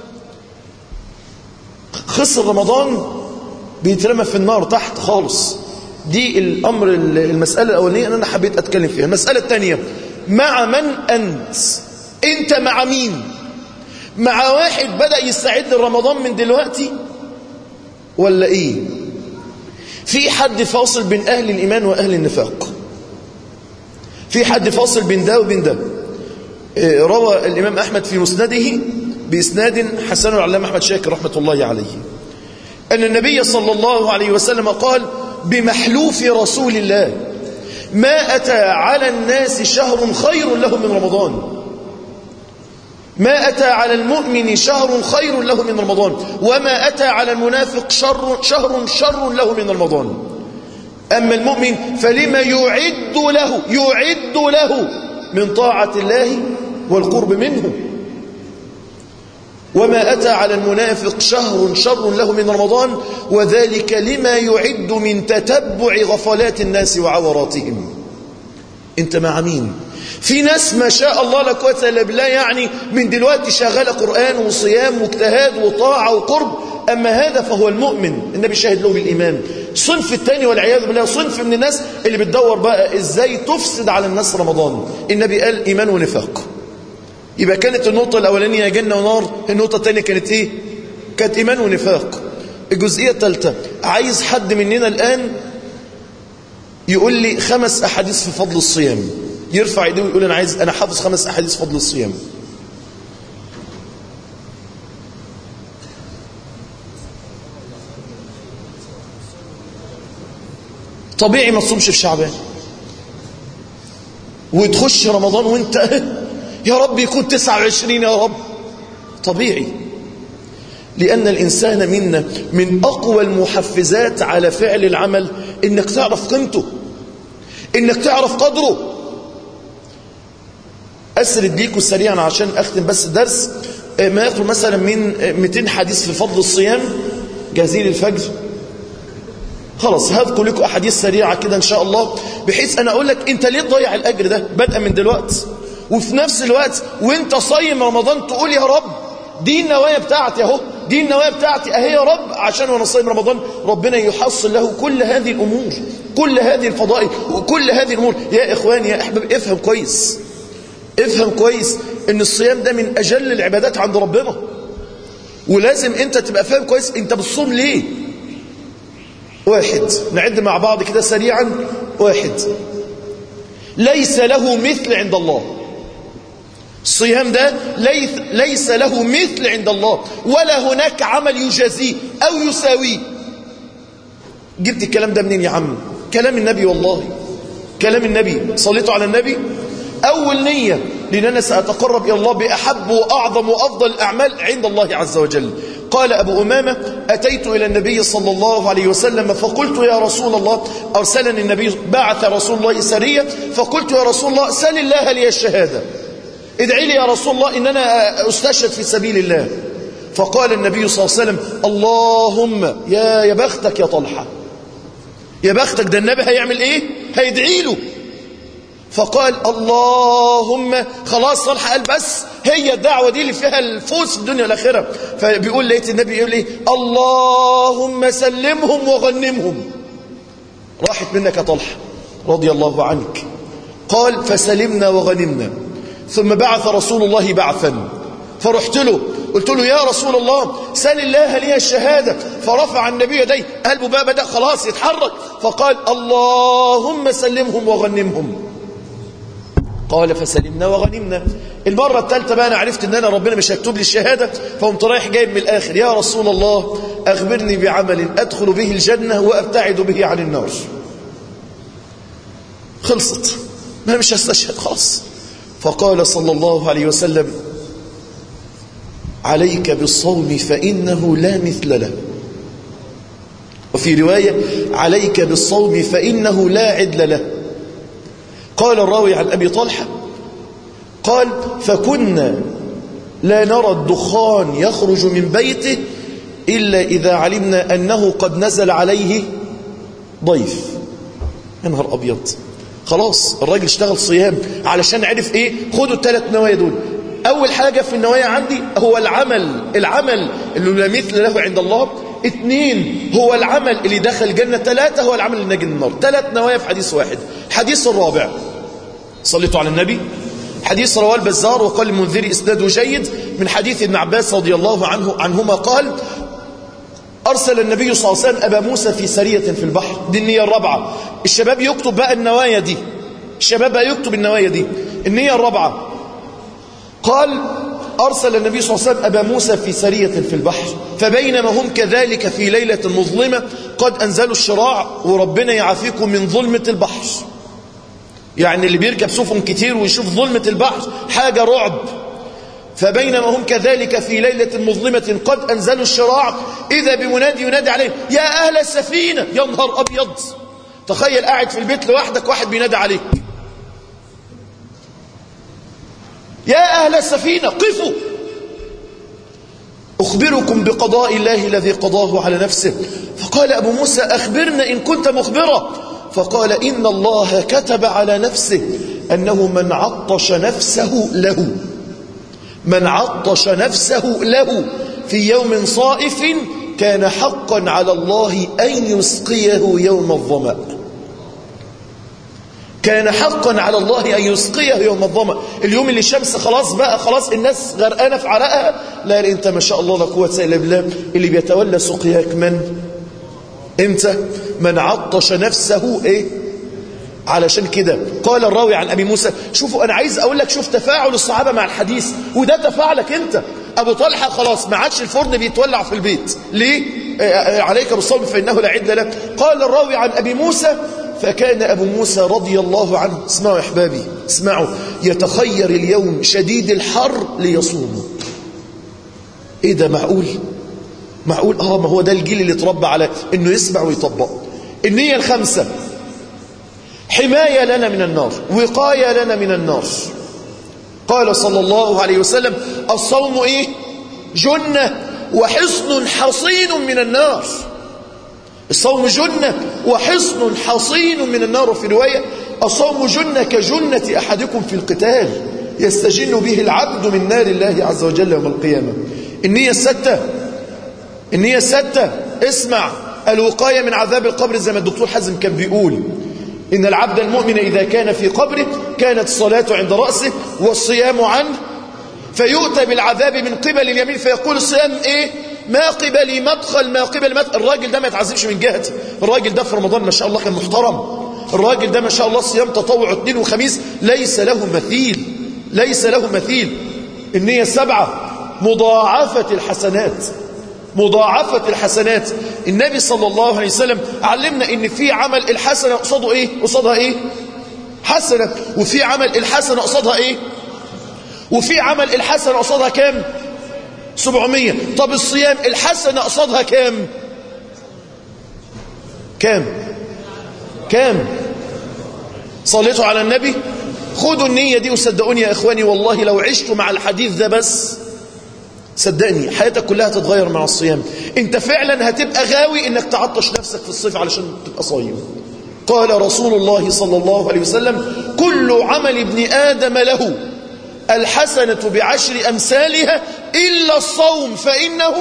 S4: خسر رمضان بيترمى في النار تحت خالص دي الأمر المسألة الأولانية أنا حبيت أتكلم فيها المسألة الثانية مع من أنت أنت مع مين مع واحد بدأ يستعد لرمضان من دلوقتي ولا إيه في حد فاصل بين أهل الإيمان وأهل النفاق في حد فاصل بين ده وبين ده روى الإمام أحمد في مسنده بإسناد حسن العلامة أحمد شاكر رحمة الله عليه أن النبي صلى الله عليه وسلم قال بمحلوف رسول الله ما أتى على الناس شهر خير له من رمضان ما أتى على المؤمن شهر خير له من رمضان وما أتى على المنافق شر شهر شر له من رمضان أما المؤمن فلما يعد له يعد له من طاعة الله والقرب منه وما أتى على المنافق شهر شر له من رمضان وذلك لما يعد من تتبع غفلات الناس وعوراتهم انت مع مين في ناس ما شاء الله لا قوه الا بالله يعني من دلوقتي شغاله قران وصيام واجتهاد وطاعه وقرب اما هذا فهو المؤمن النبي شاهد له بالايمان صنف الثاني والعياذ بالله صنف من الناس اللي بتدور بقى ازاي تفسد على الناس رمضان النبي قال ايمان ونفاق يبقى كانت النقطه الاولانيه جنه ونار النقطه الثانيه كانت ايه كانت ايمان ونفاق الجزئيه الثالثه عايز حد مننا الان يقول لي خمس احاديث في فضل الصيام يرفع ايديه ويقول انا عايز انا حافظ خمس احاديث فضل الصيام طبيعي ما تصومش في شعبان وتخش رمضان وانت يا رب يكون 29 يا رب طبيعي لأن الإنسان منا من أقوى المحفزات على فعل العمل إنك تعرف قيمته إنك تعرف قدره أسرد ليكم سريعا عشان أختم بس الدرس ما يقرب مثلا من 200 حديث في فضل الصيام جاهزين الفجر خلاص هذكر لكم أحاديث سريعة كده إن شاء الله بحيث أنا أقول لك أنت ليه تضيع الأجر ده بدءا من دلوقتي وفي نفس الوقت وانت صايم رمضان تقول يا رب دي النوايا بتاعتي اهو دي النوايا بتاعتي اهي يا رب عشان وانا صايم رمضان ربنا يحصل له كل هذه الامور كل هذه الفضائل وكل هذه الامور يا اخواني يا احباب افهم كويس افهم كويس ان الصيام ده من اجل العبادات عند ربنا ولازم انت تبقى فاهم كويس انت بتصوم ليه واحد نعد مع بعض كده سريعا واحد ليس له مثل عند الله الصيام ده ليس, ليس له مثل عند الله ولا هناك عمل يجازيه أو يساويه جبت الكلام ده منين يا عم كلام النبي والله كلام النبي صليتوا على النبي أول نية لأن أنا سأتقرب إلى الله بأحب وأعظم وأفضل الأعمال عند الله عز وجل قال أبو أمامة أتيت إلى النبي صلى الله عليه وسلم فقلت يا رسول الله أرسلني النبي بعث رسول الله سرية فقلت يا رسول الله سل الله لي الشهادة ادعي لي يا رسول الله إن أنا أستشهد في سبيل الله فقال النبي صلى الله عليه وسلم اللهم يا يا بختك يا طلحة يا بختك ده النبي هيعمل ايه هيدعي له فقال اللهم خلاص طلحة قال بس هي الدعوة دي اللي فيها الفوز في الدنيا والآخرة فبيقول لقيت النبي يقول ايه اللهم سلمهم وغنمهم راحت منك يا طلحة رضي الله عنك قال فسلمنا وغنمنا ثم بعث رسول الله بعثا فرحت له قلت له يا رسول الله سل الله لي الشهادة فرفع النبي يديه قلبه بقى بدأ خلاص يتحرك فقال اللهم سلمهم وغنمهم قال فسلمنا وغنمنا المرة الثالثة بقى أنا عرفت أن أنا ربنا مش هيكتب لي الشهادة فقمت رايح جايب من الآخر يا رسول الله أخبرني بعمل أدخل به الجنة وأبتعد به عن النار خلصت ما مش هستشهد خلاص فقال صلى الله عليه وسلم عليك بالصوم فإنه لا مثل له وفي رواية عليك بالصوم فإنه لا عدل له قال الراوي عن أبي طلحة قال فكنا لا نرى الدخان يخرج من بيته إلا إذا علمنا أنه قد نزل عليه ضيف يا نهار أبيض خلاص الراجل اشتغل صيام علشان عرف ايه خدوا الثلاث نوايا دول اول حاجة في النوايا عندي هو العمل العمل اللي لا مثل له عند الله اثنين هو العمل اللي دخل الجنة ثلاثة هو العمل اللي نجي النار ثلاث نوايا في حديث واحد حديث الرابع صليتوا على النبي حديث رواه البزار وقال المنذري اسناده جيد من حديث ابن عباس رضي الله عنه عنهما قال أرسل النبي صلى الله عليه وسلم أبا موسى في سرية في البحر دي النية الرابعة الشباب يكتب بقى النوايا دي الشباب بقى يكتب النوايا دي النية الرابعة قال أرسل النبي صلى الله عليه وسلم أبا موسى في سرية في البحر فبينما هم كذلك في ليلة مظلمة قد أنزلوا الشراع وربنا يعافيكم من ظلمة البحر يعني اللي بيركب سفن كتير ويشوف ظلمة البحر حاجة رعب فبينما هم كذلك في ليلة مظلمة قد أنزلوا الشراع إذا بمنادي ينادي عليهم يا أهل السفينة يا نهار أبيض تخيل قاعد في البيت لوحدك واحد بينادي عليك يا أهل السفينة قفوا أخبركم بقضاء الله الذي قضاه على نفسه فقال أبو موسى أخبرنا إن كنت مخبرا فقال إن الله كتب على نفسه أنه من عطش نفسه له من عطش نفسه له في يوم صائف كان حقا على الله أن يسقيه يوم الظمأ كان حقا على الله أن يسقيه يوم الظمأ اليوم اللي الشمس خلاص بقى خلاص الناس غرقانة في عرقها لا انت ما شاء الله لا قوة إلا بالله اللي بيتولى سقياك من امتى من عطش نفسه ايه علشان كده قال الراوي عن أبي موسى شوفوا أنا عايز أقول لك شوف تفاعل الصحابة مع الحديث وده تفاعلك أنت أبو طلحة خلاص ما عادش الفرن بيتولع في البيت ليه آه عليك بالصوم فإنه لا عد لك قال الراوي عن أبي موسى فكان أبو موسى رضي الله عنه اسمعوا يا أحبابي اسمعوا يتخير اليوم شديد الحر ليصوموا إيه ده معقول معقول آه ما هو ده الجيل اللي اتربى على إنه يسمع ويطبق النية الخمسة حماية لنا من النار وقاية لنا من النار قال صلى الله عليه وسلم الصوم إيه جنة وحصن حصين من النار الصوم جنة وحصن حصين من النار في رواية الصوم جنة كجنة أحدكم في القتال يستجن به العبد من نار الله عز وجل يوم القيامة النية الستة النية الستة اسمع الوقاية من عذاب القبر زي ما الدكتور حزم كان بيقول إن العبد المؤمن إذا كان في قبره كانت الصلاة عند رأسه والصيام عنه فيؤتى بالعذاب من قبل اليمين فيقول الصيام إيه ما قبلي مدخل ما قبل مدخل الراجل ده ما يتعذبش من جهتي الراجل ده في رمضان ما شاء الله كان محترم الراجل ده ما شاء الله صيام تطوع اثنين وخميس ليس له مثيل ليس له مثيل النية السبعة مضاعفة الحسنات مضاعفة الحسنات النبي صلى الله عليه وسلم علمنا ان في عمل الحسنة قصده ايه قصدها ايه حسنة وفي عمل الحسنة قصدها ايه وفي عمل الحسنة قصدها كام 700 طب الصيام الحسنة قصدها كام كام كام صليتوا على النبي خدوا النية دي وصدقوني يا إخواني والله لو عشتوا مع الحديث ده بس صدقني حياتك كلها تتغير مع الصيام انت فعلا هتبقى غاوي انك تعطش نفسك في الصيف علشان تبقى صايم قال رسول الله صلى الله عليه وسلم كل عمل ابن آدم له الحسنة بعشر أمثالها إلا الصوم فإنه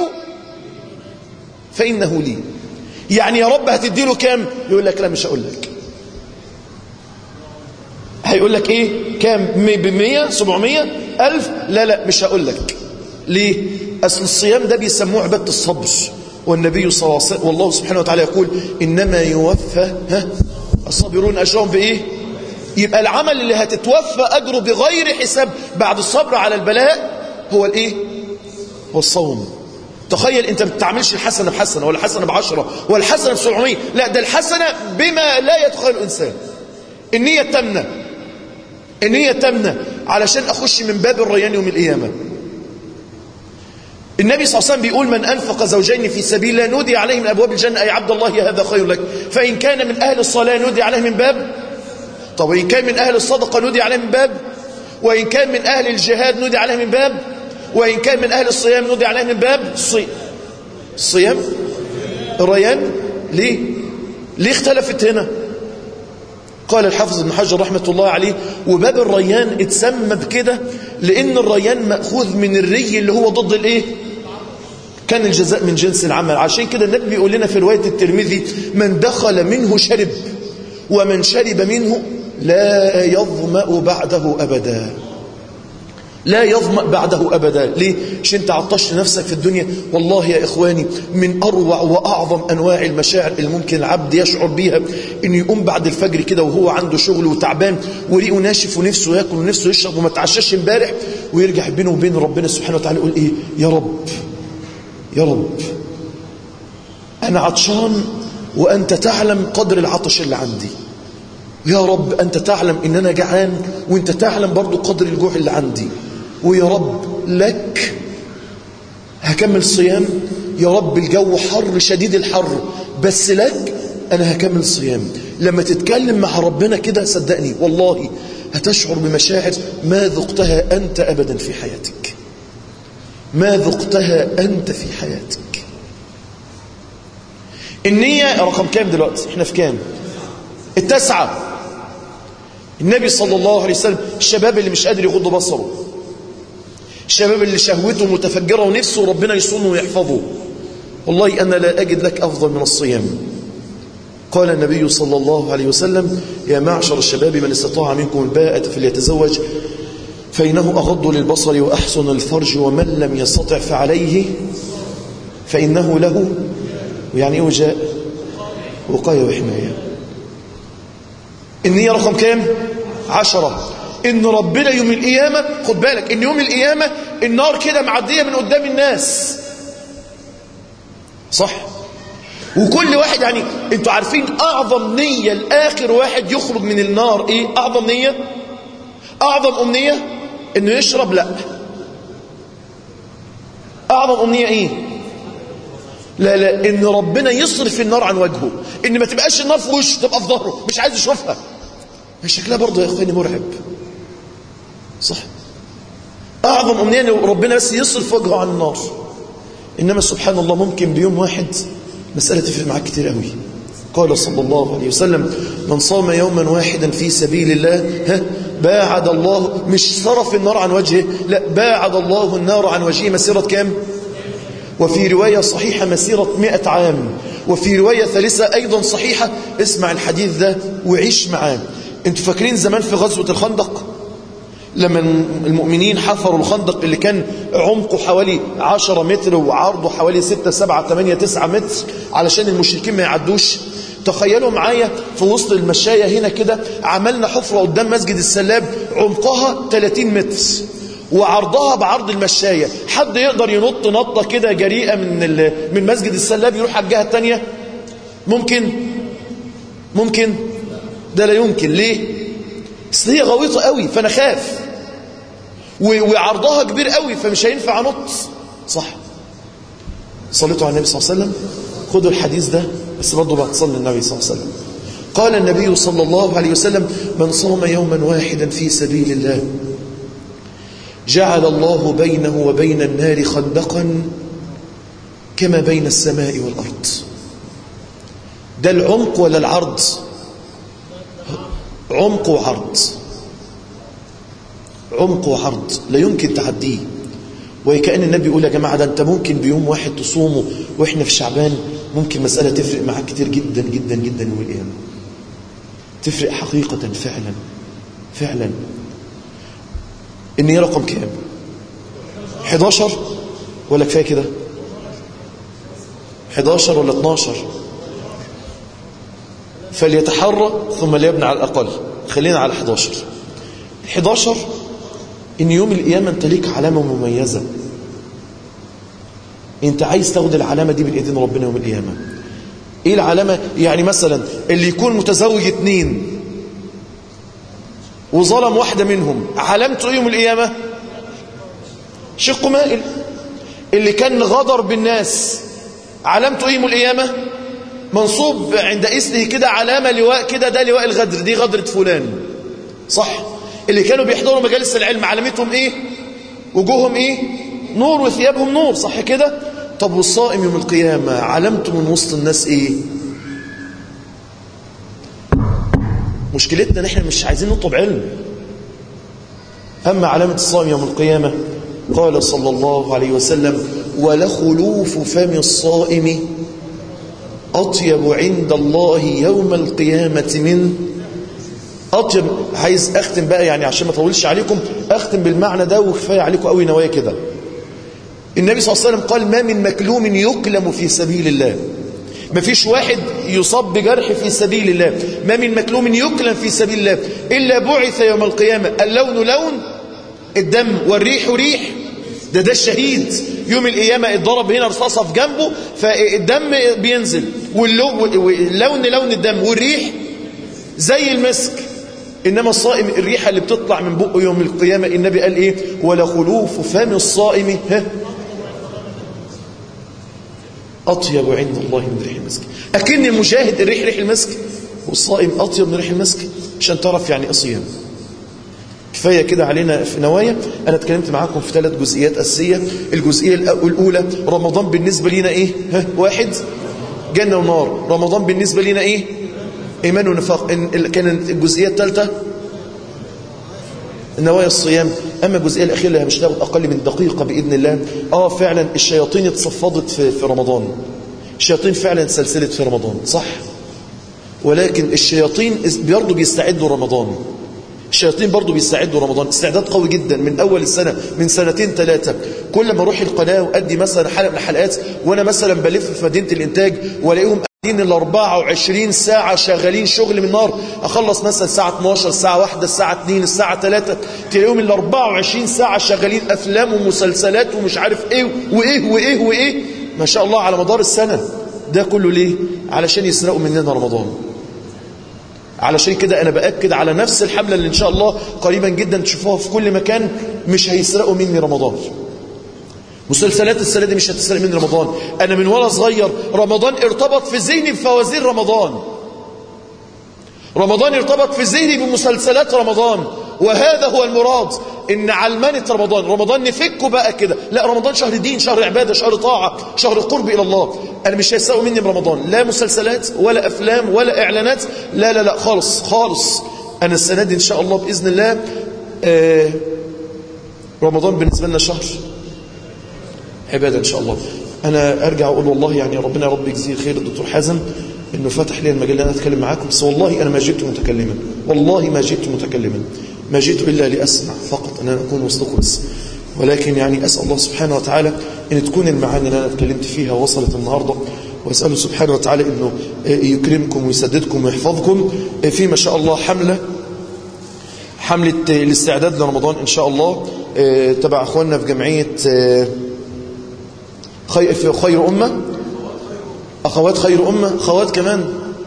S4: فإنه لي يعني يا رب هتديله كام يقول لك لا مش هقول لك هيقول لك ايه كام ب 100 700 ألف لا لا مش هقول لك ليه أصل الصيام ده بيسموه عبادة الصبر والنبي صلى الله عليه وسلم والله سبحانه وتعالى يقول إنما يوفى ها الصابرون أجرهم بإيه يبقى العمل اللي هتتوفى أجره بغير حساب بعد الصبر على البلاء هو الإيه هو الصوم تخيل انت ما بتعملش الحسنة بحسنة ولا حسنة بعشرة ولا حسنة بسبعمية لا ده الحسنة بما لا يتخيل الإنسان النية تمنى النية تمنى علشان أخش من باب الريان يوم القيامة النبي صلى الله عليه وسلم بيقول من أنفق زوجين في سبيل الله نودي عليه من أبواب الجنة أي عبد الله هذا خير لك فإن كان من أهل الصلاة نودي عليه من باب طب وإن كان من أهل الصدقة نودي عليه من باب وإن كان من أهل الجهاد نودي عليه من باب وإن كان من أهل الصيام نودي عليه من باب الصي... الصيام الريان ليه ليه اختلفت هنا قال الحافظ ابن حجر رحمة الله عليه وباب الريان اتسمى بكده لأن الريان مأخوذ من الري اللي هو ضد الايه كان الجزاء من جنس العمل عشان كده النبي بيقول لنا في رواية الترمذي من دخل منه شرب ومن شرب منه لا يظمأ بعده أبدا لا يظمأ بعده أبدا ليه؟ عشان انت عطشت نفسك في الدنيا والله يا إخواني من أروع وأعظم أنواع المشاعر اللي ممكن العبد يشعر بيها إنه يقوم بعد الفجر كده وهو عنده شغل وتعبان وريقه ناشف ونفسه ياكل ونفسه يشرب وما تعشاش امبارح ويرجع بينه وبين ربنا سبحانه وتعالى يقول إيه يا رب يا رب أنا عطشان وأنت تعلم قدر العطش اللي عندي يا رب أنت تعلم إن أنا جعان وأنت تعلم برضو قدر الجوع اللي عندي ويا رب لك هكمل صيام يا رب الجو حر شديد الحر بس لك أنا هكمل صيام لما تتكلم مع ربنا كده صدقني والله هتشعر بمشاعر ما ذقتها أنت أبدا في حياتك ما ذقتها أنت في حياتك النية رقم كام دلوقتي احنا في كام التسعة النبي صلى الله عليه وسلم الشباب اللي مش قادر يغض بصره الشباب اللي شهوته متفجرة ونفسه ربنا يصونه ويحفظه والله أنا لا أجد لك أفضل من الصيام قال النبي صلى الله عليه وسلم يا معشر الشباب من استطاع منكم الباءة فليتزوج فإنه أغض للبصر وأحسن الفرج ومن لم يستطع فعليه فإنه له يعني إيه وجاء وقاية وحماية النية رقم كام عشرة إن ربنا يوم القيامة خد بالك إن يوم القيامة النار كده معدية من قدام الناس صح وكل واحد يعني انتوا عارفين أعظم نية لآخر واحد يخرج من النار إيه أعظم نية أعظم أمنية إنه يشرب لا أعظم أمنية إيه لا لا ان ربنا يصرف النار عن وجهه ان ما تبقاش النار في وشه تبقى في ظهره مش عايز يشوفها شكلها برضه يا اخواني مرعب صح اعظم امنيه ان ربنا بس يصرف وجهه عن النار انما سبحان الله ممكن بيوم واحد مساله تفرق معاك كتير قوي قال صلى الله عليه وسلم من صام يوما واحدا في سبيل الله ها باعد الله مش صرف النار عن وجهه لا باعد الله النار عن وجهه مسيره كام وفي رواية صحيحة مسيرة مئة عام وفي رواية ثالثة أيضا صحيحة اسمع الحديث ده وعيش معاه انتوا فاكرين زمان في غزوة الخندق لما المؤمنين حفروا الخندق اللي كان عمقه حوالي 10 متر وعرضه حوالي 6 7 8 9 متر علشان المشركين ما يعدوش تخيلوا معايا في وسط المشاية هنا كده عملنا حفرة قدام مسجد السلاب عمقها 30 متر وعرضها بعرض المشاية حد يقدر ينط نطة كده جريئة من من مسجد السلاب يروح على الجهة التانية ممكن ممكن ده لا يمكن ليه اصل هي غويطة قوي فانا خاف وعرضها كبير قوي فمش هينفع انط صح صليتوا على النبي صلى الله عليه وسلم خدوا الحديث ده بس برضه بعد صلي النبي صلى الله عليه وسلم قال النبي صلى الله عليه وسلم من صام يوما واحدا في سبيل الله جعل الله بينه وبين النار خندقا كما بين السماء والأرض ده العمق ولا العرض عمق وعرض عمق وعرض لا يمكن تعديه وكأن النبي يقول يا جماعة ده أنت ممكن بيوم واحد تصومه وإحنا في شعبان ممكن مسألة تفرق معاك كتير جدا جدا جدا يوم القيامة تفرق حقيقة فعلا فعلا النية رقم كام 11 ولا كفايه كده 11 ولا 12 فليتحرى ثم ليبنى على الأقل خلينا على 11 11 إن يوم القيامة أنت ليك علامة مميزة أنت عايز تاخد العلامة دي من إيدين ربنا يوم القيامة إيه العلامة يعني مثلا اللي يكون متزوج اتنين وظلم واحدة منهم علامته إيه يوم القيامة شق مائل اللي كان غدر بالناس علامته ايه يوم القيامه منصوب عند اسمه كده علامه لواء كده ده لواء الغدر دي غدره فلان صح اللي كانوا بيحضروا مجالس العلم علامتهم ايه وجوههم ايه نور وثيابهم نور صح كده طب والصائم يوم القيامه علامته من وسط الناس ايه مشكلتنا ان احنا مش عايزين نطلب علم اما علامه الصائم يوم القيامه قال صلى الله عليه وسلم ولخلوف فم الصائم أطيب عند الله يوم القيامة من أطيب عايز أختم بقى يعني عشان ما أطولش عليكم أختم بالمعنى ده وكفاية عليكم قوي نوايا كده النبي صلى الله عليه وسلم قال ما من مكلوم يكلم في سبيل الله ما فيش واحد يصاب بجرح في سبيل الله ما من مكلوم يكلم في سبيل الله إلا بعث يوم القيامة اللون لون الدم والريح ريح ده ده الشهيد يوم القيامة اتضرب هنا رصاصة في جنبه فالدم بينزل واللون لون الدم والريح زي المسك إنما الصائم الريحة اللي بتطلع من بقه يوم القيامة النبي قال إيه ولا خلوف فم الصائم ها أطيب عند الله من ريح المسك أكن المجاهد الريح ريح المسك والصائم أطيب من ريح المسك عشان تعرف يعني إيه صيام كفاية كده علينا في نوايا أنا اتكلمت معاكم في ثلاث جزئيات أساسية الجزئية الأولى رمضان بالنسبة لنا إيه ها واحد جنة ونار رمضان بالنسبة لنا إيه إيمان ونفاق إن كان الجزئية الثالثة نوايا الصيام أما الجزئية الأخيرة اللي مش هتاخد أقل من دقيقة بإذن الله آه فعلا الشياطين اتصفدت في, في رمضان الشياطين فعلا سلسلت في رمضان صح ولكن الشياطين برضه بيستعدوا رمضان الشياطين برضو بيستعدوا رمضان استعداد قوي جدا من أول السنة من سنتين ثلاثة كل ما أروح القناة وأدي مثلا حلقة من الحلقات وأنا مثلا بلف في مدينة الإنتاج وألاقيهم قاعدين ال 24 ساعة شغالين شغل من نار أخلص مثلا الساعة 12 الساعة 1 الساعة 2 الساعة 3 تلاقيهم ال 24 ساعة شغالين أفلام ومسلسلات ومش عارف إيه وإيه وإيه وإيه ما شاء الله على مدار السنة ده كله ليه؟ علشان يسرقوا مننا رمضان علشان كده أنا بأكد على نفس الحملة اللي إن شاء الله قريبا جدا تشوفوها في كل مكان مش هيسرقوا مني رمضان مسلسلات السنة دي مش هتسرق مني رمضان أنا من ولا صغير رمضان ارتبط في ذهني بفوازير رمضان رمضان ارتبط في ذهني بمسلسلات رمضان وهذا هو المراد ان علمنة رمضان رمضان نفكه بقى كده لا رمضان شهر دين شهر عبادة شهر طاعة شهر قرب إلى الله أنا مش هيساوي مني برمضان لا مسلسلات ولا أفلام ولا إعلانات لا لا لا خالص خالص أنا السنة دي إن شاء الله بإذن الله آه رمضان بالنسبة لنا شهر عبادة إن شاء الله أنا أرجع أقول والله يعني ربنا يا رب يجزيه خير الدكتور حازم إنه فتح لي المجال أنا أتكلم معاكم بس والله أنا ما جئت متكلما والله ما جئت متكلما ما جئت إلا لأسمع فقط أن أنا أكون وسطكم بس ولكن يعني أسأل الله سبحانه وتعالى أن تكون المعاني اللي أنا اتكلمت فيها وصلت النهاردة وأسأله سبحانه وتعالى أنه يكرمكم ويسددكم ويحفظكم في ما شاء الله حملة حملة الاستعداد لرمضان إن شاء الله تبع أخواننا في جمعية خير, خير أمة أخوات خير أمة خوات كمان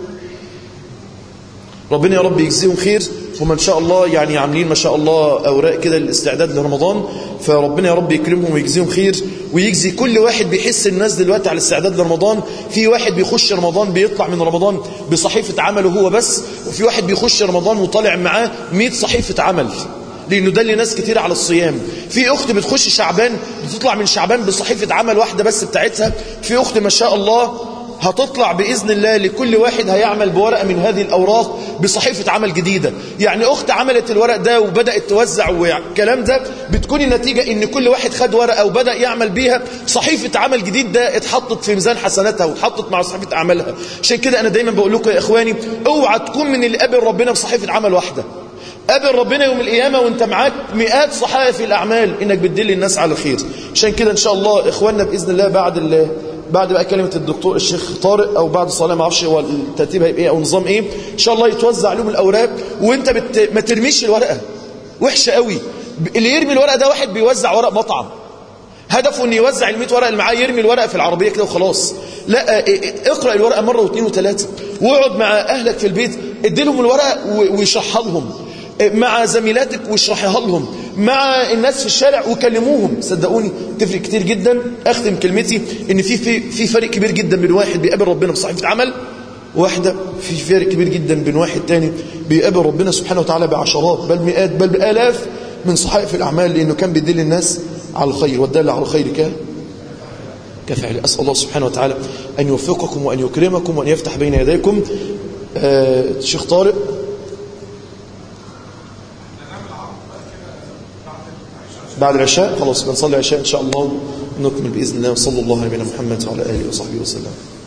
S4: ربنا يا رب يجزيهم خير هم إن شاء الله يعني عاملين ما شاء الله أوراق كده للاستعداد لرمضان فربنا يا رب يكرمهم ويجزيهم خير ويجزي كل واحد بيحس الناس دلوقتي على الاستعداد لرمضان في واحد بيخش رمضان بيطلع من رمضان بصحيفة عمله هو بس وفي واحد بيخش رمضان وطالع معاه 100 صحيفة عمل لانه ده اللي ناس كتير على الصيام في اخت بتخش شعبان بتطلع من شعبان بصحيفة عمل واحدة بس بتاعتها في اخت ما شاء الله هتطلع بإذن الله لكل واحد هيعمل بورقة من هذه الأوراق بصحيفة عمل جديدة يعني أخت عملت الورق ده وبدأت توزع والكلام ده بتكون النتيجة إن كل واحد خد ورقة وبدأ يعمل بيها صحيفة عمل جديد ده اتحطت في ميزان حسناتها واتحطت مع صحيفة أعمالها عشان كده أنا دايما بقول لكم يا إخواني اوعى تكون من اللي قابل ربنا بصحيفة عمل واحدة قابل ربنا يوم القيامة وانت معاك مئات صحائف الأعمال انك بتدل الناس على الخير عشان كده ان شاء الله اخواننا بإذن الله بعد ال بعد بقى كلمة الدكتور الشيخ طارق او بعد الصلاة ما اعرفش هو الترتيب هيبقى ايه او نظام ايه ان شاء الله يتوزع عليهم الاوراق وانت بت... ما ترميش الورقة وحشة قوي اللي يرمي الورقة ده واحد بيوزع ورق مطعم هدفه ان يوزع ال 100 ورقه اللي معاه يرمي الورقه في العربيه كده وخلاص لا اه، اه، اقرا الورقه مره واثنين وثلاثه واقعد مع اهلك في البيت ادي لهم الورقه و- واشرحها لهم اه، مع زميلاتك واشرحيها لهم مع الناس في الشارع وكلموهم صدقوني تفرق كتير جدا اختم كلمتي ان في في في فرق كبير جدا بين واحد بيقابل ربنا بصحيفه عمل واحدة في فرق كبير جدا بين واحد تاني بيقابل ربنا سبحانه وتعالى بعشرات بل مئات بل بآلاف من صحائف الأعمال لأنه كان بيدل الناس على الخير والدال على الخير كان كفعل أسأل الله سبحانه وتعالى أن يوفقكم وأن يكرمكم وأن يفتح بين يديكم آه شيخ طارق بعد العشاء خلاص بنصلي العشاء إن شاء الله ونكمل بإذن الله وصلى الله على نبينا محمد وعلى آله وصحبه وسلم